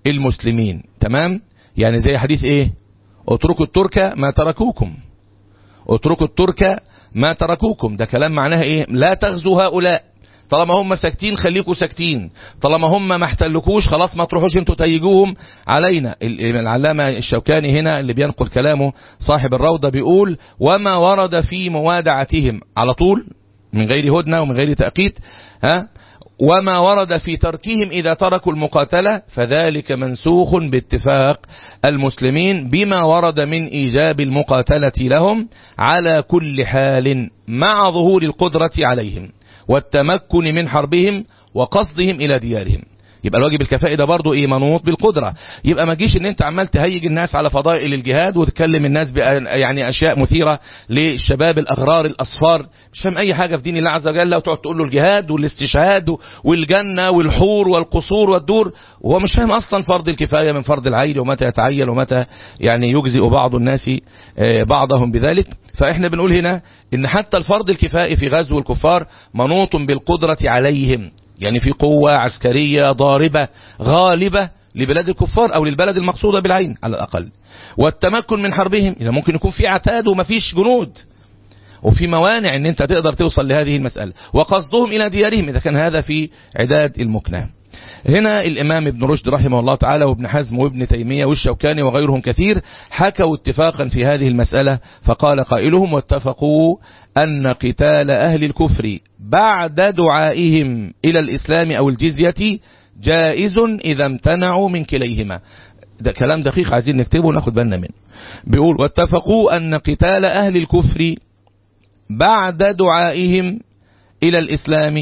المسلمين تمام يعني زي حديث ايه اتركوا الترك ما تركوكم اتركوا الترك ما تركوكم ده كلام معناها ايه لا تغزوا هؤلاء طالما هم ساكتين خليكوا ساكتين طالما هم ما احتلكوش خلاص ما تروحوش انتوا تيجوهم علينا العلامة الشوكاني هنا اللي بينقل كلامه صاحب الروضة بيقول وما ورد في موادعتهم على طول من غير هدنة ومن غير تأقيت ها وما ورد في تركهم إذا تركوا المقاتلة فذلك منسوخ باتفاق المسلمين بما ورد من إيجاب المقاتلة لهم على كل حال مع ظهور القدرة عليهم والتمكن من حربهم وقصدهم إلى ديارهم يبقى الواجب الكفائي ده برضه ايه منوط بالقدره يبقى ما تجيش ان انت عمال تهيج الناس على فضائل الجهاد وتكلم الناس يعني اشياء مثيره للشباب الاغرار الاصفار مش فاهم اي حاجه في دين الله عز وجل وتقعد تقول له الجهاد والاستشهاد والجنه والحور والقصور والدور وهو مش فاهم اصلا فرض الكفايه من فرض العين ومتى يتعين ومتى يعني يجزئ بعض الناس بعضهم بذلك فاحنا بنقول هنا ان حتى الفرض الكفائي في غزو الكفار منوط بالقدره عليهم يعني في قوة عسكرية ضاربة غالبة لبلاد الكفار أو للبلد المقصودة بالعين على الأقل والتمكن من حربهم إذا ممكن يكون في عتاد ومفيش جنود وفي موانع ان انت تقدر توصل لهذه المسألة وقصدهم الى ديارهم اذا كان هذا في عداد المكنة هنا الامام ابن رشد رحمه الله تعالى وابن حزم وابن تيمية والشوكاني وغيرهم كثير حكوا اتفاقا في هذه المسألة فقال قائلهم واتفقوا ان قتال اهل الكفر بعد دعائهم الى الاسلام او الجزية جائز اذا امتنعوا من كليهما ده كلام دقيق عايزين نكتبه وناخد بالنا منه بيقول واتفقوا ان قتال اهل الكفر بعد دعائهم إلى الإسلام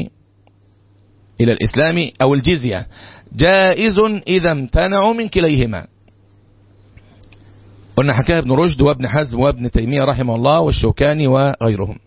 إلى الإسلام أو الجزية جائز إذا امتنعوا من كليهما قلنا حكاها ابن رشد وابن حزم وابن تيمية رحمه الله والشوكاني وغيرهم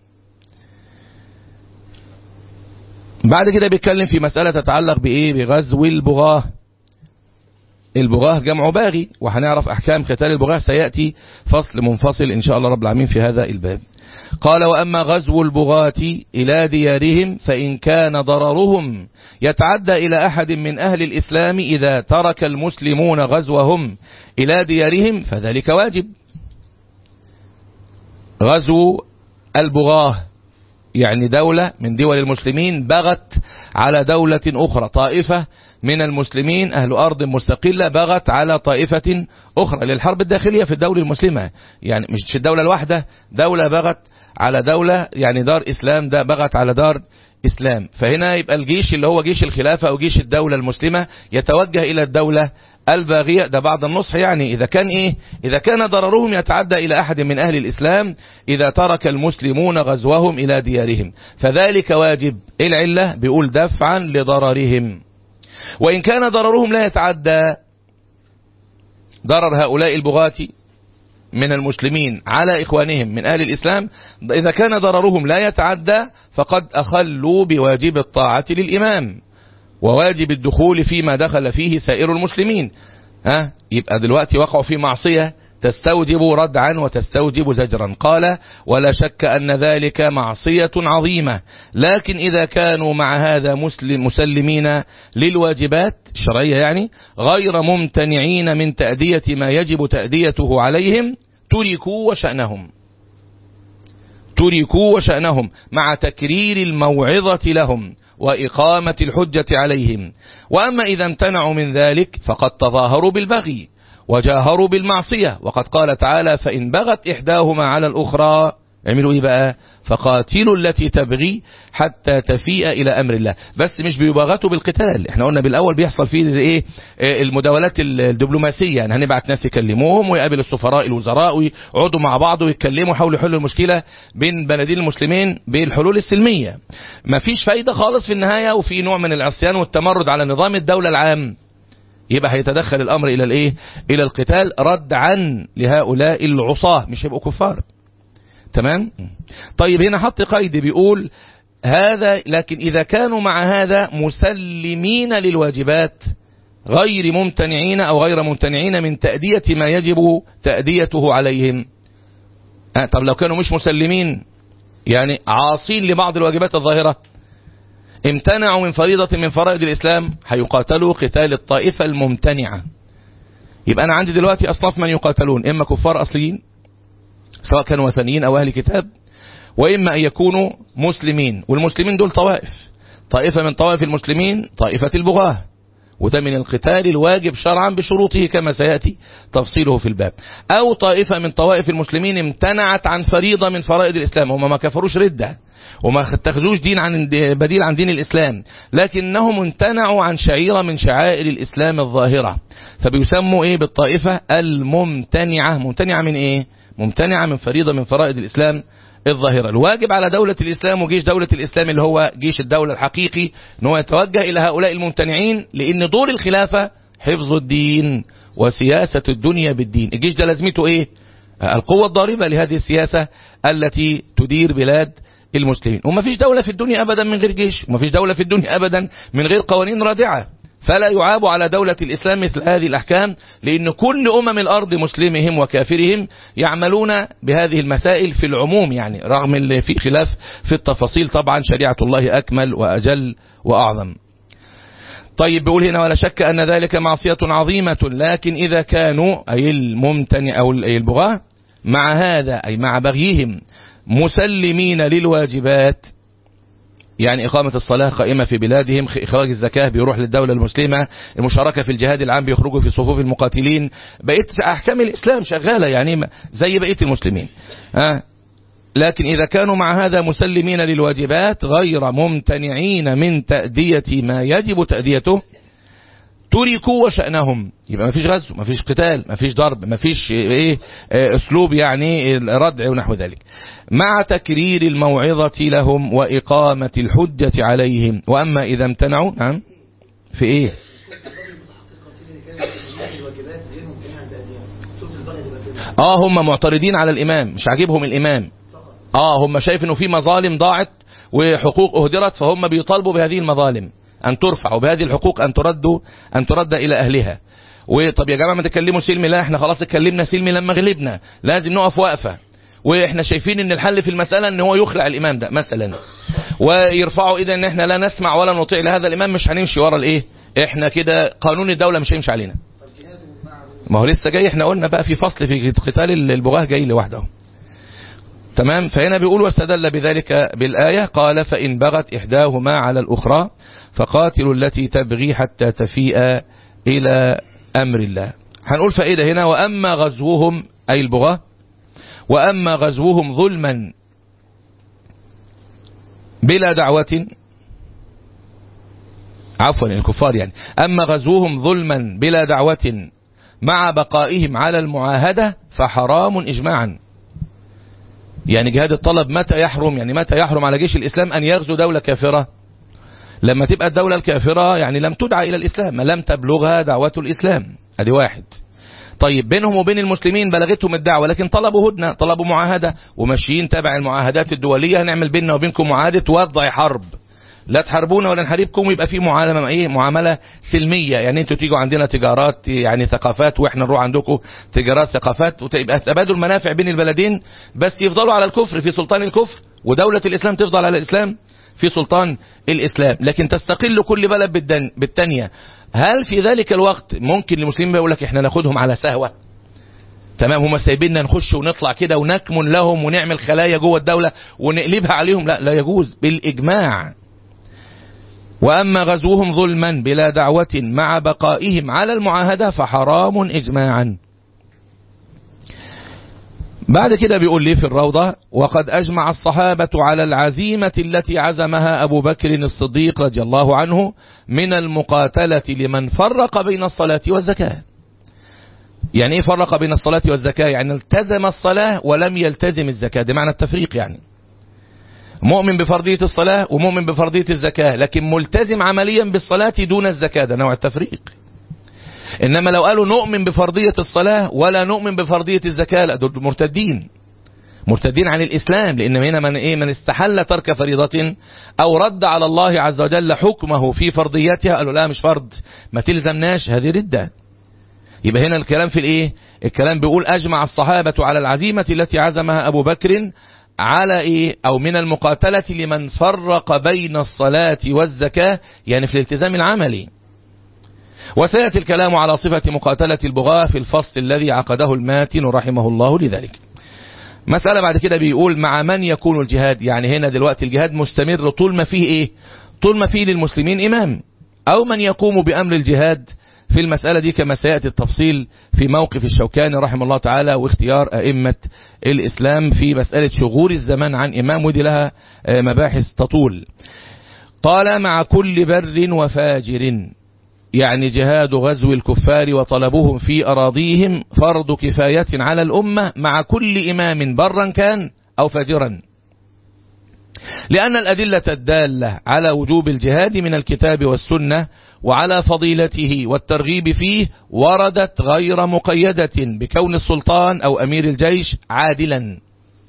بعد كده بيتكلم في مسألة تتعلق بإيه بغزو البغاة البغاة جمع باغي وهنعرف أحكام قتال البغاة سيأتي فصل منفصل إن شاء الله رب العالمين في هذا الباب قال وأما غزو البغاة إلى ديارهم فإن كان ضررهم يتعدى إلى أحد من أهل الإسلام إذا ترك المسلمون غزوهم إلى ديارهم فذلك واجب غزو البغاة يعني دولة من دول المسلمين بغت على دولة أخرى طائفة من المسلمين أهل أرض مستقلة بغت على طائفة أخرى للحرب الداخلية في الدولة المسلمة يعني مش الدولة الواحدة دولة بغت على دولة يعني دار إسلام ده بغت على دار إسلام فهنا يبقى الجيش اللي هو جيش الخلافة أو جيش الدولة المسلمة يتوجه إلى الدولة الباغية ده بعد النصح يعني إذا كان إيه إذا كان ضررهم يتعدى إلى أحد من أهل الإسلام إذا ترك المسلمون غزوهم إلى ديارهم فذلك واجب إيه العلة بيقول دفعا لضررهم وإن كان ضررهم لا يتعدى ضرر هؤلاء البغاة من المسلمين على إخوانهم من أهل الإسلام إذا كان ضررهم لا يتعدى فقد أخلوا بواجب الطاعة للإمام وواجب الدخول فيما دخل فيه سائر المسلمين ها يبقى دلوقتي وقعوا في معصية تستوجب ردعا وتستوجب زجرا قال ولا شك أن ذلك معصية عظيمة لكن إذا كانوا مع هذا مسلم مسلمين للواجبات الشرعية يعني غير ممتنعين من تأدية ما يجب تأديته عليهم تركوا وشأنهم تركوا وشأنهم مع تكرير الموعظة لهم وإقامة الحجة عليهم وأما إذا امتنعوا من ذلك فقد تظاهروا بالبغي وجاهروا بالمعصية وقد قال تعالى فإن بغت إحداهما على الأخرى اعملوا ايه بقى فقاتلوا التي تبغي حتى تفيء الى امر الله بس مش بيباغتوا بالقتال احنا قلنا بالاول بيحصل فيه زي ايه المداولات الدبلوماسيه يعني هنبعت ناس يكلموهم ويقابل السفراء الوزراء ويقعدوا مع بعض ويتكلموا يحاولوا يحلوا المشكله بين بلدين المسلمين بالحلول السلميه مفيش فايده خالص في النهايه وفي نوع من العصيان والتمرد على نظام الدوله العام يبقى هيتدخل الامر الى الايه الى القتال ردعا لهؤلاء العصاه مش هيبقوا كفار تمام طيب هنا حط قيد بيقول هذا لكن إذا كانوا مع هذا مسلمين للواجبات غير ممتنعين أو غير ممتنعين من تأدية ما يجب تأديته عليهم آه طب لو كانوا مش مسلمين يعني عاصين لبعض الواجبات الظاهرة امتنعوا من فريضة من فرائض الإسلام هيقاتلوا قتال الطائفة الممتنعة يبقى أنا عندي دلوقتي أصناف من يقاتلون إما كفار أصليين سواء كانوا وثنيين أو أهل كتاب وإما أن يكونوا مسلمين والمسلمين دول طوائف طائفة من طوائف المسلمين طائفة البغاة وده من القتال الواجب شرعا بشروطه كما سيأتي تفصيله في الباب أو طائفة من طوائف المسلمين امتنعت عن فريضة من فرائض الإسلام هم ما كفروش ردة وما اتخذوش دين عن بديل عن دين الإسلام لكنهم امتنعوا عن شعيرة من شعائر الإسلام الظاهرة فبيسموا إيه بالطائفة الممتنعة ممتنعة من إيه ممتنعة من فريضة من فرائض الإسلام الظاهرة الواجب على دولة الإسلام وجيش دولة الإسلام اللي هو جيش الدولة الحقيقي ان هو يتوجه إلى هؤلاء الممتنعين لأن دور الخلافة حفظ الدين وسياسة الدنيا بالدين الجيش ده لازمته إيه القوة الضاربة لهذه السياسة التي تدير بلاد المسلمين وما فيش دولة في الدنيا أبدا من غير جيش وما فيش دولة في الدنيا أبدا من غير قوانين رادعة فلا يعاب على دولة الإسلام مثل هذه الأحكام لأن كل أمم الأرض مسلمهم وكافرهم يعملون بهذه المسائل في العموم يعني رغم اللي في خلاف في التفاصيل طبعا شريعة الله أكمل وأجل وأعظم طيب بيقول هنا ولا شك أن ذلك معصية عظيمة لكن إذا كانوا أي الممتنع أو البغاة مع هذا أي مع بغيهم مسلمين للواجبات يعني إقامة الصلاة قائمة في بلادهم إخراج الزكاة بيروح للدولة المسلمة المشاركة في الجهاد العام بيخرجوا في صفوف المقاتلين بقيت أحكام الإسلام شغالة يعني زي بقية المسلمين أه لكن إذا كانوا مع هذا مسلمين للواجبات غير ممتنعين من تأدية ما يجب تأديته تركوا وشأنهم يبقى ما فيش غزو ما فيش قتال ما فيش ضرب ما فيش ايه اسلوب يعني ردع ونحو ذلك مع تكرير الموعظة لهم وإقامة الحجة عليهم وأما إذا امتنعوا نعم في ايه اه هم معترضين على الامام مش عاجبهم الامام اه هم شايف انه في مظالم ضاعت وحقوق اهدرت فهم بيطالبوا بهذه المظالم أن ترفع وبهذه الحقوق أن ترد أن ترد إلى أهلها وطب يا جماعة ما تكلموا سلمي لا احنا خلاص اتكلمنا سلمي لما غلبنا لازم نقف وقفة واحنا شايفين ان الحل في المسألة ان هو يخلع الامام ده مثلا ويرفعوا اذا ان احنا لا نسمع ولا نطيع لهذا الامام مش هنمشي ورا الايه احنا كده قانون الدولة مش هيمشي علينا ما هو لسه جاي احنا قلنا بقى في فصل في قتال البغاه جاي لوحده تمام فهنا بيقول واستدل بذلك بالآية قال فإن بغت إحداهما على الأخرى فقاتلوا التي تبغي حتى تفيء إلى أمر الله هنقول فائدة هنا وأما غزوهم أي البغاة وأما غزوهم ظلما بلا دعوة عفوا الكفار يعني أما غزوهم ظلما بلا دعوة مع بقائهم على المعاهدة فحرام إجماعا يعني جهاد الطلب متى يحرم يعني متى يحرم على جيش الإسلام أن يغزو دولة كافرة لما تبقى الدولة الكافرة يعني لم تدعى إلى الإسلام ما لم تبلغها دعوة الإسلام ادي واحد طيب بينهم وبين المسلمين بلغتهم الدعوة لكن طلبوا هدنة طلبوا معاهدة وماشيين تبع المعاهدات الدولية هنعمل بيننا وبينكم معاهدة وضع حرب لا تحاربونا ولا نحاربكم يبقى في معامله ايه معامله سلميه يعني انتوا تيجوا عندنا تجارات يعني ثقافات واحنا نروح عندكم تجارات ثقافات وتبقى تبادل منافع بين البلدين بس يفضلوا على الكفر في سلطان الكفر ودوله الاسلام تفضل على الاسلام في سلطان الاسلام لكن تستقل كل بلد بالتانيه هل في ذلك الوقت ممكن المسلمين يقول لك احنا ناخدهم على سهوه تمام هم سايبيننا نخش ونطلع كده ونكمن لهم ونعمل خلايا جوه الدوله ونقلبها عليهم لا لا يجوز بالاجماع وأما غزوهم ظلما بلا دعوة مع بقائهم على المعاهدة فحرام إجماعا بعد كده بيقول لي في الروضة وقد أجمع الصحابة على العزيمة التي عزمها أبو بكر الصديق رضي الله عنه من المقاتلة لمن فرق بين الصلاة والزكاة يعني ايه فرق بين الصلاة والزكاة يعني التزم الصلاة ولم يلتزم الزكاة ده معنى التفريق يعني مؤمن بفرضية الصلاة ومؤمن بفرضية الزكاة لكن ملتزم عمليا بالصلاة دون الزكاة ده نوع التفريق إنما لو قالوا نؤمن بفرضية الصلاة ولا نؤمن بفرضية الزكاة لا دول مرتدين مرتدين عن الإسلام لأن هنا من, إيه من استحل ترك فريضة أو رد على الله عز وجل حكمه في فرضيتها قالوا لا مش فرض ما تلزمناش هذه ردة يبقى هنا الكلام في الإيه الكلام بيقول أجمع الصحابة على العزيمة التي عزمها أبو بكر على ايه او من المقاتلة لمن فرق بين الصلاة والزكاة يعني في الالتزام العملي وسيأتي الكلام على صفة مقاتلة البغاة في الفصل الذي عقده الماتن رحمه الله لذلك مسألة بعد كده بيقول مع من يكون الجهاد يعني هنا دلوقتي الجهاد مستمر طول ما فيه ايه طول ما فيه للمسلمين امام او من يقوم بامر الجهاد في المسألة دي كما سيأتي التفصيل في موقف الشوكاني رحمه الله تعالى واختيار أئمة الإسلام في مسألة شغور الزمان عن إمام ودي لها مباحث تطول قال مع كل بر وفاجر يعني جهاد غزو الكفار وطلبهم في أراضيهم فرض كفاية على الأمة مع كل إمام برا كان أو فاجرا لأن الأدلة الدالة على وجوب الجهاد من الكتاب والسنة وعلى فضيلته والترغيب فيه وردت غير مقيدة بكون السلطان أو أمير الجيش عادلا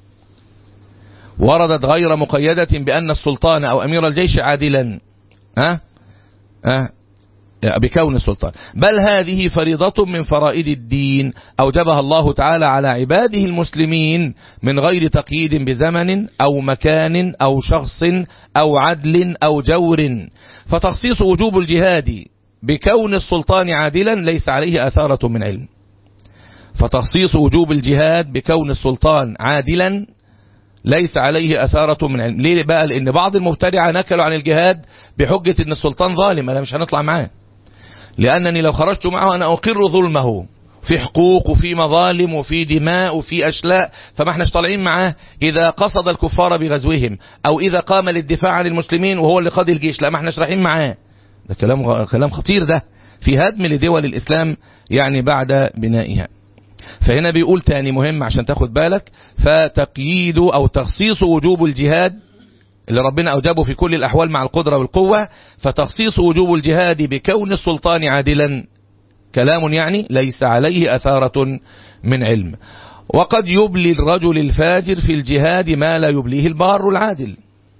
وردت غير مقيدة بأن السلطان أو أمير الجيش عادلا أه؟ أه؟ بكون السلطان بل هذه فريضة من فرائد الدين أوجبها الله تعالى على عباده المسلمين من غير تقييد بزمن أو مكان أو شخص أو عدل أو جور فتخصيص وجوب الجهاد بكون السلطان عادلا ليس عليه أثارة من علم فتخصيص وجوب الجهاد بكون السلطان عادلا ليس عليه أثارة من علم ليه بقى لأن بعض المبتدعة نكلوا عن الجهاد بحجة أن السلطان ظالم أنا مش هنطلع معاه لأنني لو خرجت معه أنا أقر ظلمه في حقوق وفي مظالم وفي دماء وفي أشلاء فما احناش طالعين معاه إذا قصد الكفار بغزوهم أو إذا قام للدفاع عن المسلمين وهو اللي قاد الجيش لا ما احناش رايحين معاه ده كلام كلام خطير ده في هدم لدول الإسلام يعني بعد بنائها فهنا بيقول تاني مهم عشان تاخد بالك فتقييد أو تخصيص وجوب الجهاد اللي ربنا أوجبه في كل الأحوال مع القدرة والقوة فتخصيص وجوب الجهاد بكون السلطان عادلا كلام يعني ليس عليه أثارة من علم وقد يبلي الرجل الفاجر في الجهاد ما لا يبليه البار العادل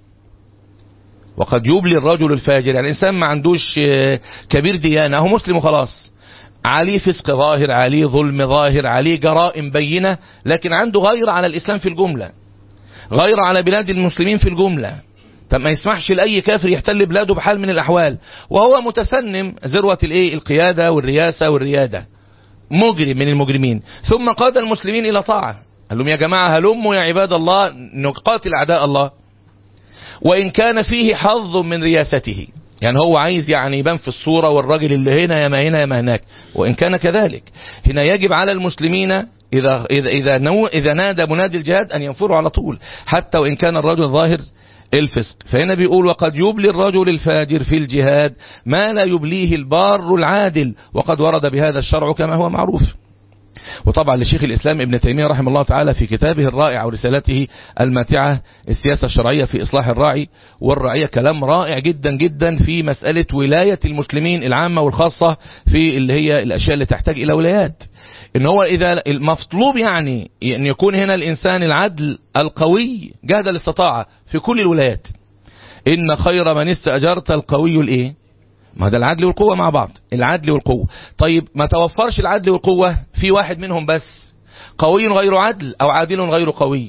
وقد يبلي الرجل الفاجر يعني الإنسان ما عندوش كبير ديانة هو مسلم وخلاص عليه فسق ظاهر عليه ظلم ظاهر عليه جرائم بينة لكن عنده غير على الإسلام في الجملة غير على بلاد المسلمين في الجملة طب ما يسمحش لأي كافر يحتل بلاده بحال من الأحوال وهو متسنم ذروة الايه القيادة والرياسة والريادة مجرم من المجرمين ثم قاد المسلمين إلى طاعة قال لهم يا جماعة هلموا يا عباد الله نقاتل أعداء الله وإن كان فيه حظ من رياسته يعني هو عايز يعني يبان في الصورة والراجل اللي هنا يا ما هنا يا ما هناك وإن كان كذلك هنا يجب على المسلمين إذا, إذا, إذا, نو إذا نادى منادي الجهاد أن ينفروا على طول حتى وإن كان الرجل ظاهر الفسق فهنا بيقول وقد يبلي الرجل الفاجر في الجهاد ما لا يبليه البار العادل وقد ورد بهذا الشرع كما هو معروف وطبعا لشيخ الإسلام ابن تيمية رحمه الله تعالى في كتابه الرائع ورسالته الماتعة السياسة الشرعية في إصلاح الراعي والرعية كلام رائع جدا جدا في مسألة ولاية المسلمين العامة والخاصة في اللي هي الأشياء اللي تحتاج إلى ولايات ان هو اذا المطلوب يعني ان يكون هنا الانسان العدل القوي جهد الاستطاعة في كل الولايات ان خير من استأجرت القوي الايه ما ده العدل والقوة مع بعض العدل والقوة طيب ما توفرش العدل والقوة في واحد منهم بس قوي غير عدل او عادل غير قوي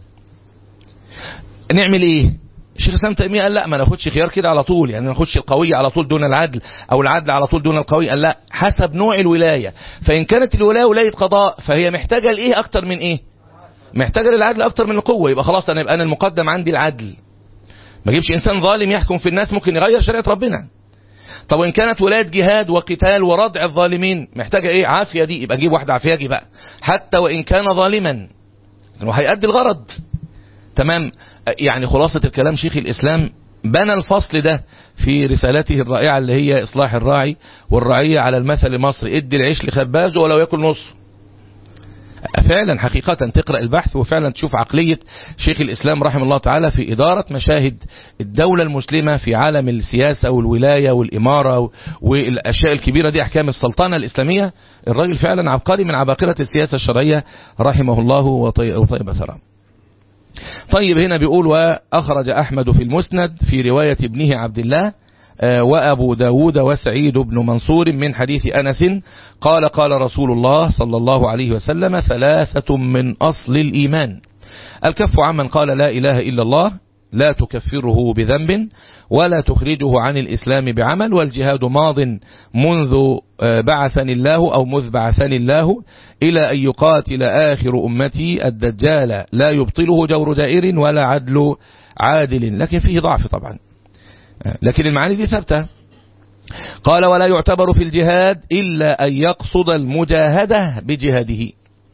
نعمل ايه الشيخ الاسلام تيميه قال لا ما ناخدش خيار كده على طول يعني ما ناخدش القوي على طول دون العدل او العدل على طول دون القوي قال لا حسب نوع الولايه فان كانت الولايه ولايه قضاء فهي محتاجه لايه اكتر من ايه محتاجه للعدل اكتر من القوه يبقى خلاص انا يبقى انا المقدم عندي العدل ما اجيبش انسان ظالم يحكم في الناس ممكن يغير شريعه ربنا طب وان كانت ولايه جهاد وقتال وردع الظالمين محتاجه ايه عافيه دي يبقى نجيب واحد عافياجي بقى حتى وان كان ظالما لانه هيأدي الغرض تمام يعني خلاصة الكلام شيخ الإسلام بنى الفصل ده في رسالته الرائعة اللي هي إصلاح الراعي والرعية على المثل المصري ادي العيش لخبازه ولو ياكل نص فعلا حقيقة تقرأ البحث وفعلا تشوف عقلية شيخ الإسلام رحمه الله تعالى في إدارة مشاهد الدولة المسلمة في عالم السياسة والولاية والإمارة والأشياء الكبيرة دي أحكام السلطنة الإسلامية الراجل فعلا عبقري من عباقرة السياسة الشرعية رحمه الله وطيب ثرى طيب هنا بيقول وأخرج أحمد في المسند في رواية ابنه عبد الله وأبو داود وسعيد بن منصور من حديث أنس قال قال رسول الله صلى الله عليه وسلم ثلاثة من أصل الإيمان الكف عمن قال لا إله إلا الله لا تكفره بذنب ولا تخرجه عن الإسلام بعمل والجهاد ماض منذ بعثني الله أو مذ بعثني الله إلى أن يقاتل آخر أمتي الدجال لا يبطله جور دائر ولا عدل عادل لكن فيه ضعف طبعا لكن المعاني دي ثابته قال ولا يعتبر في الجهاد إلا أن يقصد المجاهدة بجهاده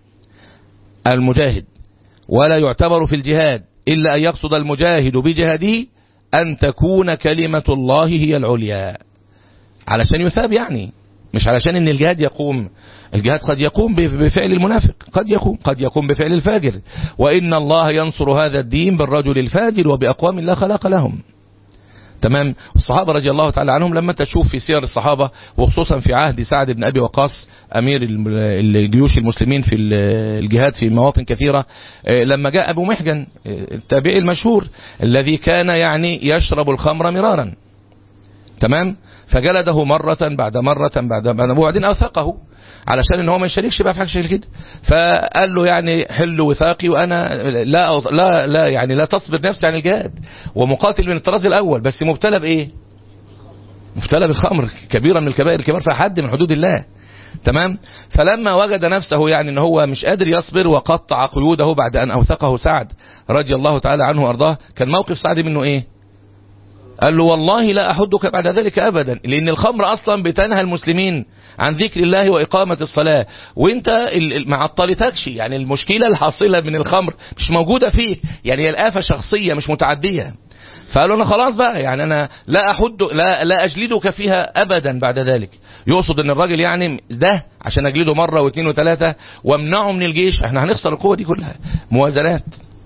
المجاهد ولا يعتبر في الجهاد إلا أن يقصد المجاهد بجهاده أن تكون كلمة الله هي العليا علشان يثاب يعني مش علشان ان الجهاد يقوم الجهاد قد يقوم بفعل المنافق قد يقوم قد يقوم بفعل الفاجر وإن الله ينصر هذا الدين بالرجل الفاجر وبأقوام لا خلاق لهم تمام الصحابة رضي الله تعالى عنهم لما تشوف في سير الصحابة وخصوصا في عهد سعد بن أبي وقاص أمير الجيوش المسلمين في الجهاد في مواطن كثيرة لما جاء أبو محجن التابعي المشهور الذي كان يعني يشرب الخمر مرارا تمام فجلده مرة بعد مرة بعد بعد وبعدين أوثقه علشان ان هو ما يشاركش بقى في حاجه شكل كده فقال له يعني حل وثاقي وانا لا لا لا يعني لا تصبر نفسي عن الجهاد ومقاتل من الطراز الاول بس مبتلى بايه مبتلى بالخمر كبيره من الكبائر الكبار في حد من حدود الله تمام فلما وجد نفسه يعني ان هو مش قادر يصبر وقطع قيوده بعد ان اوثقه سعد رضي الله تعالى عنه وارضاه كان موقف سعد منه ايه قال له والله لا أحدك بعد ذلك أبدا لأن الخمر أصلا بتنهى المسلمين عن ذكر الله وإقامة الصلاة وانت ما عطلتكش يعني المشكلة الحاصلة من الخمر مش موجودة فيه يعني هي الآفة شخصية مش متعدية فقالوا انا خلاص بقى يعني انا لا احد لا لا اجلدك فيها ابدا بعد ذلك يقصد ان الراجل يعني ده عشان اجلده مره واثنين وثلاثه وامنعه من الجيش احنا هنخسر القوه دي كلها موازنات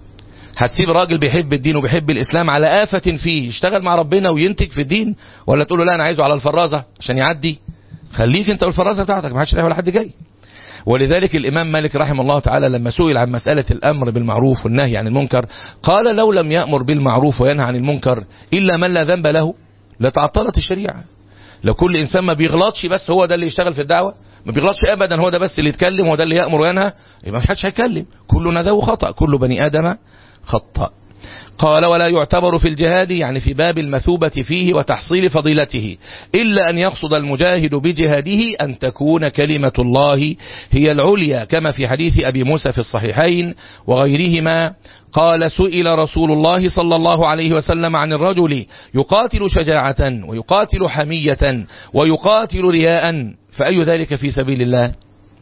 هتسيب راجل بيحب الدين وبيحب الإسلام على آفة فيه يشتغل مع ربنا وينتج في الدين ولا تقول له لا أنا عايزه على الفرازة عشان يعدي خليك أنت والفرازة بتاعتك ما حدش رايح ولا حد جاي ولذلك الإمام مالك رحمه الله تعالى لما سئل عن مسألة الأمر بالمعروف والنهي عن المنكر قال لو لم يأمر بالمعروف وينهى عن المنكر إلا من لا ذنب له لتعطلت الشريعة لو كل إنسان ما بيغلطش بس هو ده اللي يشتغل في الدعوة ما بيغلطش ابدا هو ده بس اللي يتكلم هو ده اللي يأمر وينهى يبقى مش حدش هيتكلم كلنا ذو خطأ كل بني آدم خطأ قال ولا يعتبر في الجهاد يعني في باب المثوبة فيه وتحصيل فضيلته إلا أن يقصد المجاهد بجهاده أن تكون كلمة الله هي العليا كما في حديث أبي موسى في الصحيحين وغيرهما قال سئل رسول الله صلى الله عليه وسلم عن الرجل يقاتل شجاعة ويقاتل حمية ويقاتل رياء فأي ذلك في سبيل الله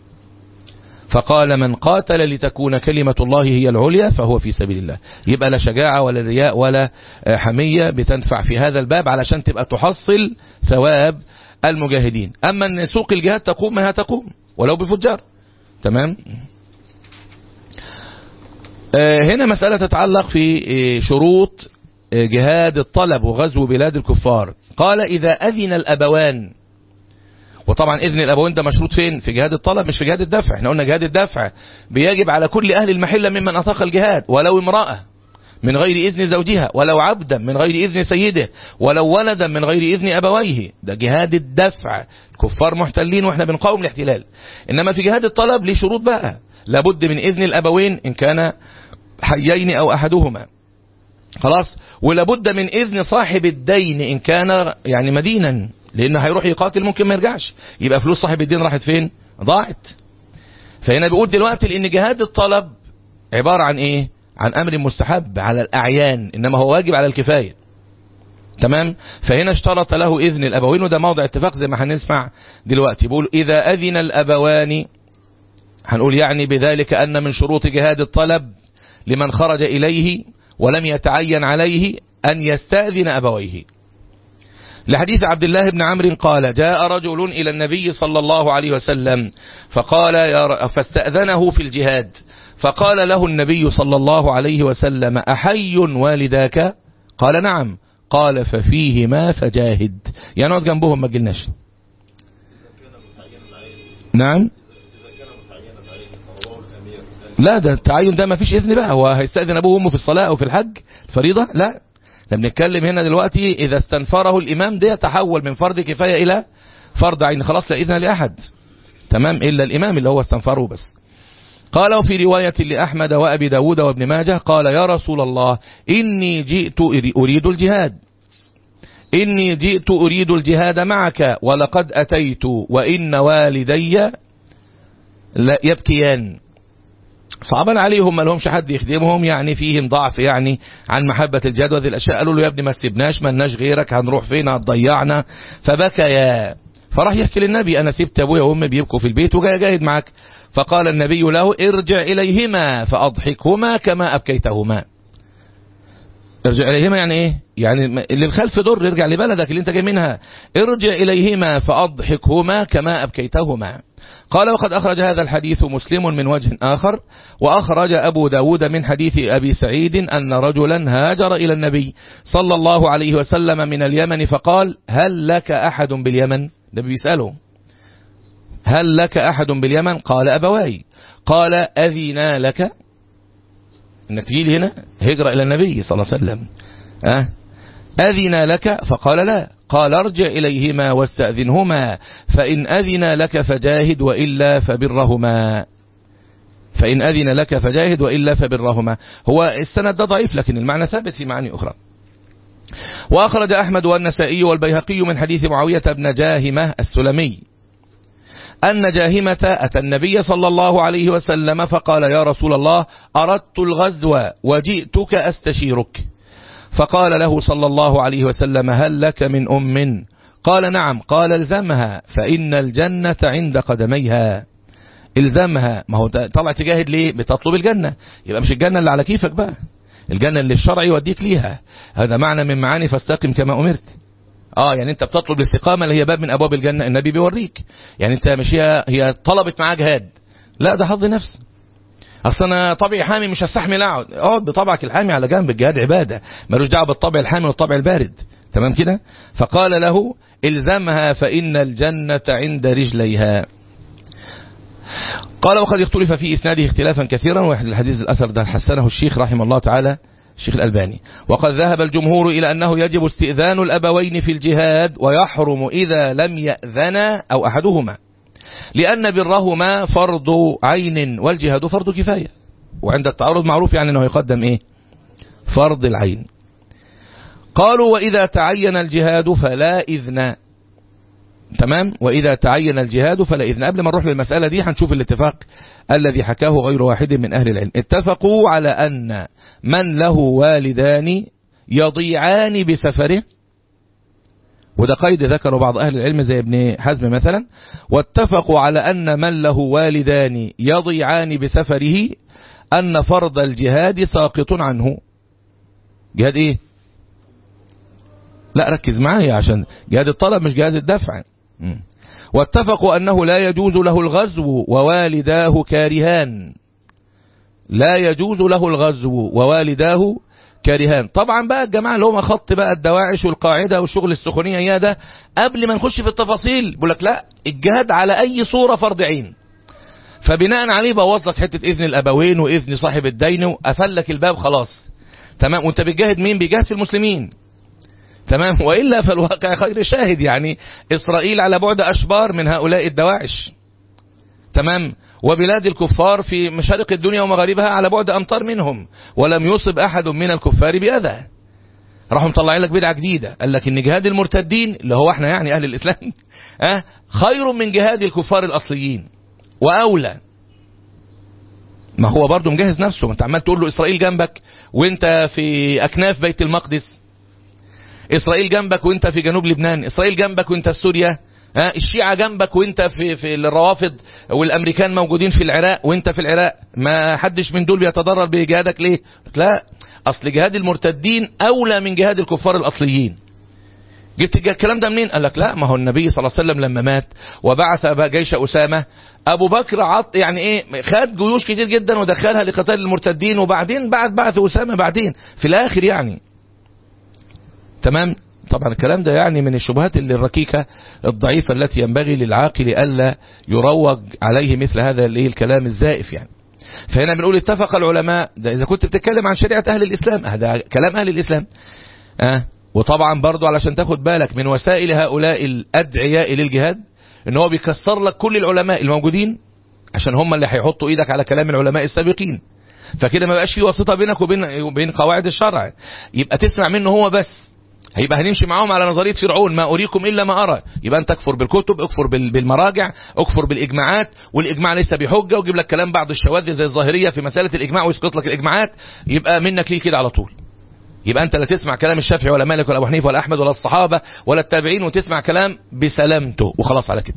فقال من قاتل لتكون كلمة الله هي العليا فهو في سبيل الله يبقى لا شجاعة ولا رياء ولا حمية بتنفع في هذا الباب علشان تبقى تحصل ثواب المجاهدين أما أن سوق الجهاد تقوم ما تقوم ولو بفجار تمام هنا مسألة تتعلق في شروط جهاد الطلب وغزو بلاد الكفار قال إذا أذن الأبوان وطبعا إذن الأبوين ده مشروط فين في جهاد الطلب مش في جهاد الدفع احنا قلنا جهاد الدفع بيجب على كل أهل المحلة ممن أطاق الجهاد ولو امرأة من غير إذن زوجها ولو عبدا من غير إذن سيده ولو ولدا من غير إذن أبويه ده جهاد الدفع كفار محتلين وإحنا بنقاوم الاحتلال إنما في جهاد الطلب ليه شروط بقى لابد من إذن الأبوين إن كان حيين أو أحدهما خلاص ولابد من إذن صاحب الدين إن كان يعني مدينا لأنه هيروح يقاتل ممكن ما يرجعش يبقى فلوس صاحب الدين راحت فين ضاعت فهنا بيقول دلوقتي لأن جهاد الطلب عبارة عن إيه عن أمر مستحب على الأعيان إنما هو واجب على الكفاية تمام فهنا اشترط له إذن الأبوين وده موضع اتفاق زي ما هنسمع دلوقتي بيقول إذا أذن الأبوان هنقول يعني بذلك أن من شروط جهاد الطلب لمن خرج إليه ولم يتعين عليه أن يستأذن أبويه لحديث عبد الله بن عمرو قال جاء رجل إلى النبي صلى الله عليه وسلم فقال يا فاستأذنه في الجهاد فقال له النبي صلى الله عليه وسلم أحي والداك قال نعم قال ففيهما فجاهد يعني نقعد جنبهم ما تجيلناش نعم لا ده التعين ده ما فيش إذن بقى هو هيستأذن أبوه وأمه في الصلاة أو في الحج فريضة لا احنا بنتكلم هنا دلوقتي إذا استنفره الإمام ده يتحول من فرض كفاية إلى فرض عين خلاص لا إذن لأحد تمام إلا الإمام اللي هو استنفره بس قال وفي رواية لأحمد وأبي داود وابن ماجه قال يا رسول الله إني جئت أريد الجهاد إني جئت أريد الجهاد معك ولقد أتيت وإن والدي يبكيان صعبا عليهم ما لهمش حد يخدمهم يعني فيهم ضعف يعني عن محبة الجهاد وهذه الأشياء قالوا له يا ابني ما سيبناش ما لناش غيرك هنروح فين هتضيعنا فبكى يا فراح يحكي للنبي أنا سبت أبويا وأمي بيبكوا في البيت وجاي جاهد معك فقال النبي له ارجع إليهما فأضحكهما كما أبكيتهما ارجع إليهما يعني إيه يعني اللي الخلف ضر ارجع لبلدك اللي انت جاي منها ارجع إليهما فأضحكهما كما أبكيتهما قال وقد أخرج هذا الحديث مسلم من وجه آخر وأخرج أبو داود من حديث أبي سعيد أن رجلا هاجر إلى النبي صلى الله عليه وسلم من اليمن فقال هل لك أحد باليمن النبي بيسأله هل لك أحد باليمن قال أبواي قال أذنا لك انك تجي هنا هجرة إلى النبي صلى الله عليه وسلم أه؟ أذن لك فقال لا قال ارجع إليهما واستأذنهما فإن أذن لك فجاهد وإلا فبرهما فإن أذن لك فجاهد وإلا فبرهما هو السند ده ضعيف لكن المعنى ثابت في معاني أخرى وأخرج أحمد والنسائي والبيهقي من حديث معاوية بن جاهمة السلمي أن جاهمة أتى النبي صلى الله عليه وسلم فقال يا رسول الله أردت الغزو وجئتك أستشيرك فقال له صلى الله عليه وسلم هل لك من أم قال نعم قال الزمها فإن الجنة عند قدميها الزمها ما هو طلع تجاهد ليه بتطلب الجنة يبقى مش الجنة اللي على كيفك بقى الجنة اللي الشرع يوديك ليها هذا معنى من معاني فاستقم كما أمرت اه يعني انت بتطلب الاستقامة اللي هي باب من ابواب الجنة النبي بيوريك يعني انت مش هي هي طلبت معاه جهاد لا ده حظ نفس اصل انا طبعي حامي مش هستحمل اقعد اقعد بطبعك الحامي على جنب الجهاد عبادة ملوش دعوه بالطبع الحامي والطبع البارد تمام كده فقال له الزمها فان الجنة عند رجليها قال وقد اختلف في اسناده اختلافا كثيرا واحد الحديث الاثر ده حسنه الشيخ رحمه الله تعالى الشيخ الألباني وقد ذهب الجمهور إلى أنه يجب استئذان الأبوين في الجهاد ويحرم إذا لم يأذنا أو أحدهما لأن برهما فرض عين والجهاد فرض كفاية وعند التعارض معروف يعني أنه يقدم إيه فرض العين قالوا وإذا تعين الجهاد فلا إذن تمام وإذا تعين الجهاد فلا إذن قبل ما نروح للمسألة دي هنشوف الاتفاق الذي حكاه غير واحد من أهل العلم اتفقوا على أن من له والدان يضيعان بسفره وده قيد ذكره بعض أهل العلم زي ابن حزم مثلا واتفقوا على أن من له والدان يضيعان بسفره أن فرض الجهاد ساقط عنه جهاد ايه لا ركز معايا عشان جهاد الطلب مش جهاد الدفع واتفقوا أنه لا يجوز له الغزو ووالداه كارهان لا يجوز له الغزو ووالداه كارهان طبعا بقى الجماعة اللي هم خط بقى الدواعش والقاعدة والشغل السخونية يا ده قبل ما نخش في التفاصيل بيقول لك لا الجهاد على أي صورة فرض عين فبناء عليه بوظ لك حتة إذن الأبوين وإذن صاحب الدين وقفل لك الباب خلاص تمام وانت بتجاهد مين بيجاهد في المسلمين تمام وإلا فالواقع خير شاهد يعني إسرائيل على بعد أشبار من هؤلاء الدواعش تمام وبلاد الكفار في مشارق الدنيا ومغاربها على بعد أمطار منهم ولم يصب أحد من الكفار بأذى راحوا مطلعين لك بدعة جديدة قال لك ان جهاد المرتدين اللي هو احنا يعني اهل الاسلام اه خير من جهاد الكفار الاصليين واولى ما هو برضه مجهز نفسه انت عمال تقول له اسرائيل جنبك وانت في اكناف بيت المقدس اسرائيل جنبك وانت في جنوب لبنان اسرائيل جنبك وانت في سوريا ها الشيعة جنبك وانت في في الروافض والامريكان موجودين في العراق وانت في العراق ما حدش من دول بيتضرر بجهادك ليه لا اصل جهاد المرتدين اولى من جهاد الكفار الاصليين جبت الكلام ده منين قال لك لا ما هو النبي صلى الله عليه وسلم لما مات وبعث جيش اسامه ابو بكر عط يعني ايه خد جيوش كتير جدا ودخلها لقتال المرتدين وبعدين بعد بعث اسامه بعدين في الاخر يعني تمام طبعا الكلام ده يعني من الشبهات اللي الركيكة الضعيفة التي ينبغي للعاقل ألا يروج عليه مثل هذا اللي الكلام الزائف يعني فهنا بنقول اتفق العلماء ده إذا كنت بتتكلم عن شريعة أهل الإسلام هذا كلام أهل الإسلام أه وطبعا برضو علشان تاخد بالك من وسائل هؤلاء الأدعياء للجهاد ان هو بيكسر لك كل العلماء الموجودين عشان هم اللي هيحطوا ايدك على كلام العلماء السابقين فكده ما بقاش في واسطه بينك وبين وبين قواعد الشرع يبقى تسمع منه هو بس هيبقى هنمشي معاهم على نظريه فرعون ما اريكم الا ما ارى يبقى انت اكفر بالكتب اكفر بال- بالمراجع اكفر بالاجماعات والاجماع ليس بحجه ويجيب لك كلام بعض الشواذ زي الظاهريه في مساله الاجماع ويسقط لك الاجماعات يبقى منك ليه كده على طول يبقى انت لا تسمع كلام الشافعي ولا مالك ولا ابو حنيفه ولا احمد ولا الصحابه ولا التابعين وتسمع كلام بسلامته وخلاص على كده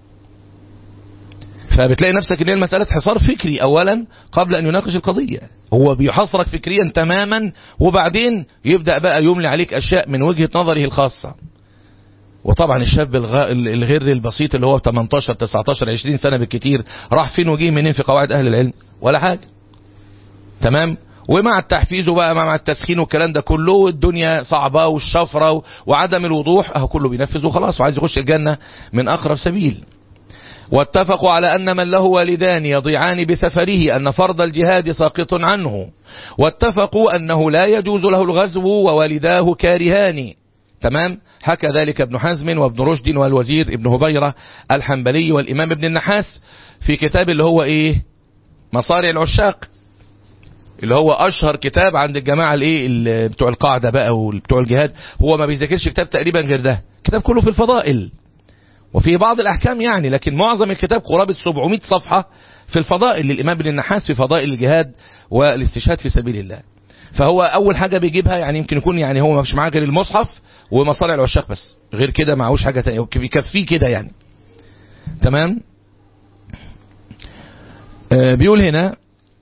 فبتلاقي نفسك ان هي المساله حصار فكري اولا قبل ان يناقش القضيه هو بيحصرك فكريا تماما وبعدين يبدا بقى يملي عليك اشياء من وجهه نظره الخاصه وطبعا الشاب الغ... الغير البسيط اللي هو 18 19 20 سنه بالكتير راح فين وجيه منين في قواعد اهل العلم ولا حاجه تمام ومع التحفيز وبقى مع التسخين والكلام ده كله الدنيا صعبه والشفره و... وعدم الوضوح اهو كله بينفذ وخلاص وعايز يخش الجنه من اقرب سبيل واتفقوا على أن من له والدان يضيعان بسفره أن فرض الجهاد ساقط عنه واتفقوا أنه لا يجوز له الغزو ووالداه كارهان تمام حكى ذلك ابن حزم وابن رشد والوزير ابن هبيرة الحنبلي والإمام ابن النحاس في كتاب اللي هو إيه مصارع العشاق اللي هو اشهر كتاب عند الجماعه الايه ال- بتوع القاعده بقى وبتوع الجهاد هو ما بيذاكرش كتاب تقريبا غير ده كتاب كله في الفضائل وفي بعض الأحكام يعني لكن معظم الكتاب قرابة 700 صفحة في الفضائل للإمام ابن النحاس في فضائل الجهاد والاستشهاد في سبيل الله فهو أول حاجة بيجيبها يعني يمكن يكون يعني هو مش معاه غير المصحف ومصارع العشاق بس غير كده معهوش حاجة تانية يكفيه كده يعني تمام آه بيقول هنا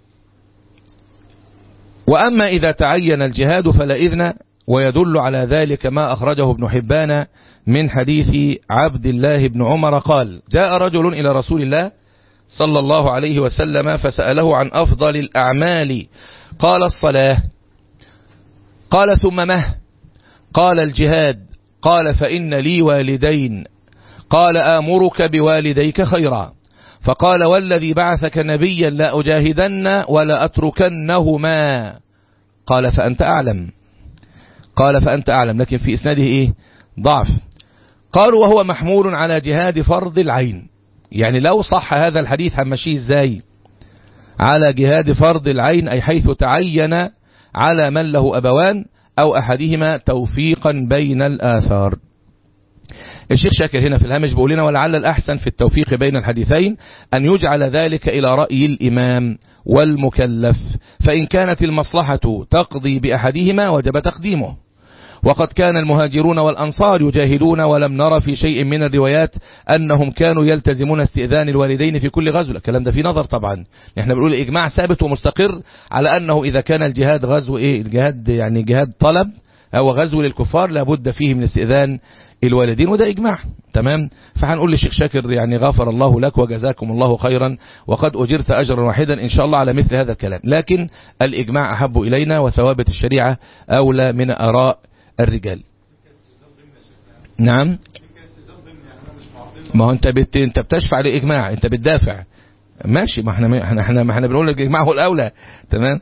وأما إذا تعين الجهاد فلا إذن ويدل على ذلك ما أخرجه ابن حبان من حديث عبد الله بن عمر قال جاء رجل إلى رسول الله صلى الله عليه وسلم فسأله عن أفضل الأعمال قال الصلاة قال ثم مه قال الجهاد قال فإن لي والدين قال آمرك بوالديك خيرا فقال والذي بعثك نبيا لا أجاهدن ولا أتركنهما قال فأنت أعلم قال فأنت أعلم لكن في إسناده إيه ضعف قالوا وهو محمول على جهاد فرض العين يعني لو صح هذا الحديث همشيه ازاي على جهاد فرض العين أي حيث تعين على من له أبوان أو أحدهما توفيقا بين الآثار الشيخ شاكر هنا في الهامش بيقول لنا ولعل الأحسن في التوفيق بين الحديثين أن يجعل ذلك إلى رأي الإمام والمكلف فإن كانت المصلحة تقضي بأحدهما وجب تقديمه وقد كان المهاجرون والأنصار يجاهدون ولم نرى في شيء من الروايات أنهم كانوا يلتزمون استئذان الوالدين في كل غزو الكلام ده في نظر طبعا نحن بنقول إجماع ثابت ومستقر على أنه إذا كان الجهاد غزو إيه الجهاد يعني جهاد طلب أو غزو للكفار لابد فيه من استئذان الوالدين وده إجماع تمام فهنقول للشيخ شاكر يعني غفر الله لك وجزاكم الله خيرا وقد أجرت أجرا واحدا إن شاء الله على مثل هذا الكلام لكن الإجماع أحب إلينا وثوابت الشريعة أولى من آراء الرجال نعم ما هو انت بت... انت بتشفع لاجماع انت بتدافع ماشي ما احنا ما احنا ما احنا بنقول الاجماع هو الاولى تمام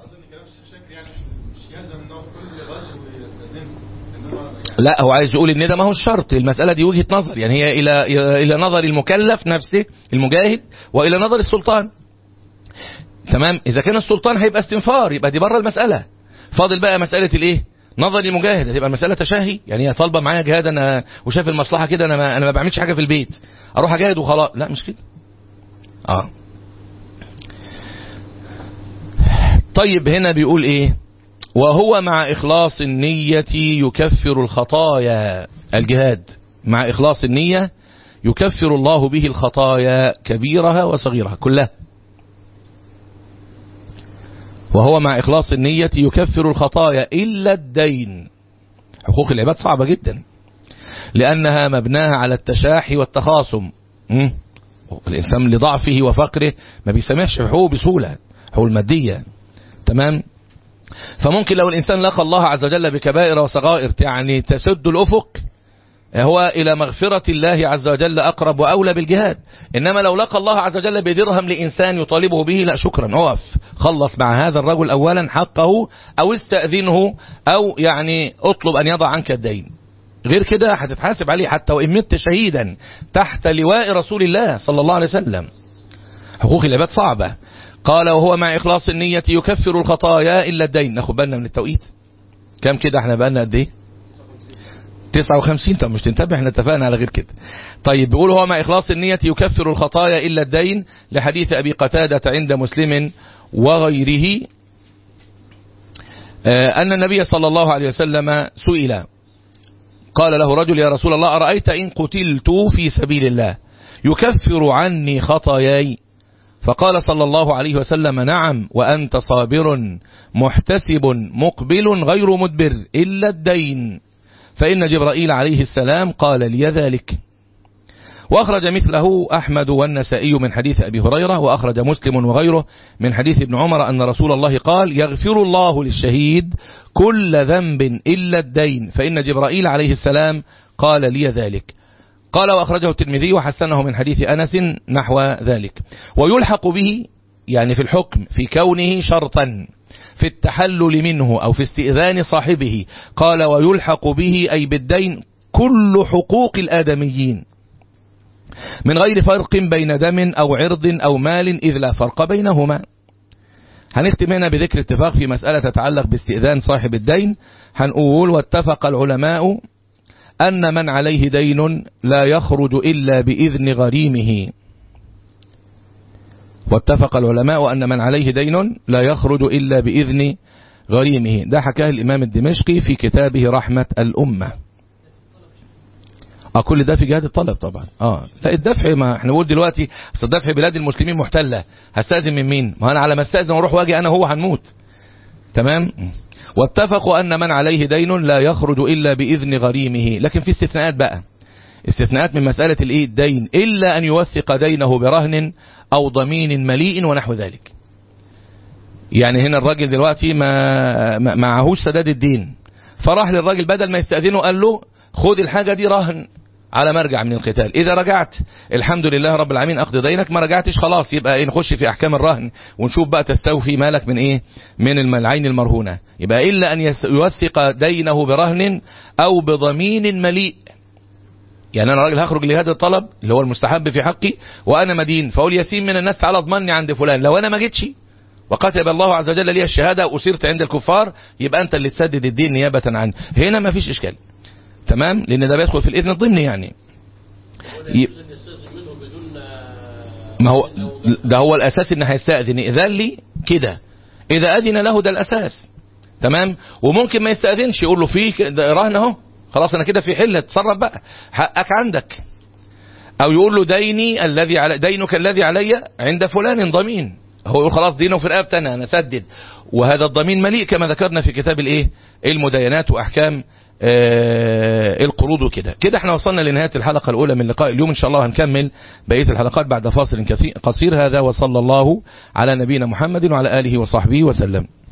لا هو عايز يقول ان ده ما هو الشرط المسألة دي وجهة نظر يعني هي الى الى نظر المكلف نفسه المجاهد والى نظر السلطان تمام اذا كان السلطان هيبقى استنفار يبقى دي بره المسألة فاضل بقى مسألة الايه نظر المجاهد هتبقى المسألة تشهي يعني هي طالبة معايا جهاد انا وشاف المصلحة كده انا ما انا ما بعملش حاجة في البيت اروح اجاهد وخلاص لا مش كده اه طيب هنا بيقول ايه وهو مع إخلاص النية يكفر الخطايا الجهاد مع إخلاص النية يكفر الله به الخطايا كبيرها وصغيرها كلها وهو مع إخلاص النية يكفر الخطايا إلا الدين حقوق العباد صعبة جدا لأنها مبناها على التشاحي والتخاصم الإنسان لضعفه وفقره ما بيسمعش حقوقه بسهولة حقوق المادية تمام فممكن لو الإنسان لقى الله عز وجل بكبائر وصغائر يعني تسد الأفق هو إلى مغفرة الله عز وجل أقرب وأولى بالجهاد إنما لو لقى الله عز وجل بدرهم لإنسان يطالبه به لا شكرا أقف خلص مع هذا الرجل أولا حقه أو استأذنه أو يعني اطلب أن يضع عنك الدين غير كده هتتحاسب عليه حتى وإن مت شهيدا تحت لواء رسول الله صلى الله عليه وسلم حقوق العباد صعبة قال وهو مع إخلاص النية يكفر الخطايا إلا الدين ناخد بالنا من التوقيت كم كده احنا بقالنا قد ايه 59 طب مش تنتبه احنا اتفقنا على غير كده طيب بيقول هو مع إخلاص النية يكفر الخطايا إلا الدين لحديث أبي قتادة عند مسلم وغيره أن النبي صلى الله عليه وسلم سئل قال له رجل يا رسول الله أرأيت إن قتلت في سبيل الله يكفر عني خطاياي فقال صلى الله عليه وسلم نعم وأنت صابر محتسب مقبل غير مدبر إلا الدين فإن جبرائيل عليه السلام قال لي ذلك وأخرج مثله أحمد والنسائي من حديث أبي هريرة وأخرج مسلم وغيره من حديث ابن عمر أن رسول الله قال يغفر الله للشهيد كل ذنب إلا الدين فإن جبرائيل عليه السلام قال لي ذلك قال وأخرجه الترمذي وحسنه من حديث أنس نحو ذلك ويلحق به يعني في الحكم في كونه شرطا في التحلل منه أو في استئذان صاحبه قال ويلحق به أي بالدين كل حقوق الآدميين من غير فرق بين دم أو عرض أو مال إذ لا فرق بينهما هنختم هنا بذكر اتفاق في مسألة تتعلق باستئذان صاحب الدين هنقول واتفق العلماء أن من عليه دين لا يخرج إلا بإذن غريمه واتفق العلماء أن من عليه دين لا يخرج إلا بإذن غريمه ده حكاه الإمام الدمشقي في كتابه رحمة الأمة اه كل ده في جهاد الطلب طبعا اه لا الدفع ما احنا بنقول دلوقتي اصل الدفع بلاد المسلمين محتله هستاذن من مين ما انا على ما استاذن واروح واجي انا هو هنموت تمام واتفقوا ان من عليه دين لا يخرج الا باذن غريمه لكن في استثناءات بقى استثناءات من مسألة الايه الدين إلا أن يوثق دينه برهن أو ضمين مليء ونحو ذلك يعني هنا الراجل دلوقتي ما معهوش سداد الدين فراح للراجل بدل ما يستأذنه قال له خد الحاجة دي رهن على مرجع من القتال إذا رجعت الحمد لله رب العالمين أخذ دينك ما رجعتش خلاص يبقى إيه نخش في أحكام الرهن ونشوف بقى تستوفي مالك من إيه من العين المرهونة يبقى إلا أن يوثق دينه برهن أو بضمين مليء يعني أنا راجل هخرج لهذا الطلب اللي هو المستحب في حقي وأنا مدين فأقول ياسين من الناس تعالى اضمني عند فلان لو أنا ما جيتش وكتب الله عز وجل لي الشهادة وأسرت عند الكفار يبقى أنت اللي تسدد الدين نيابة عني هنا ما فيش إشكال تمام لأن ده بيدخل في الإذن الضمني يعني ي... ما هو ده هو الأساس إن هيستأذن إذن لي كده إذا أذن له ده الأساس تمام وممكن ما يستأذنش يقول له فيه رهن اهو خلاص أنا كده في حلة تصرف بقى حقك عندك أو يقول له ديني الذي علي دينك الذي علي عند فلان ضمين هو يقول خلاص دينه في رقبتنا أنا سدد وهذا الضمين مليء كما ذكرنا في كتاب الايه المداينات وأحكام آه القروض وكده كده احنا وصلنا لنهاية الحلقة الأولى من لقاء اليوم إن شاء الله هنكمل بقية الحلقات بعد فاصل قصير هذا وصلى الله على نبينا محمد وعلى آله وصحبه وسلم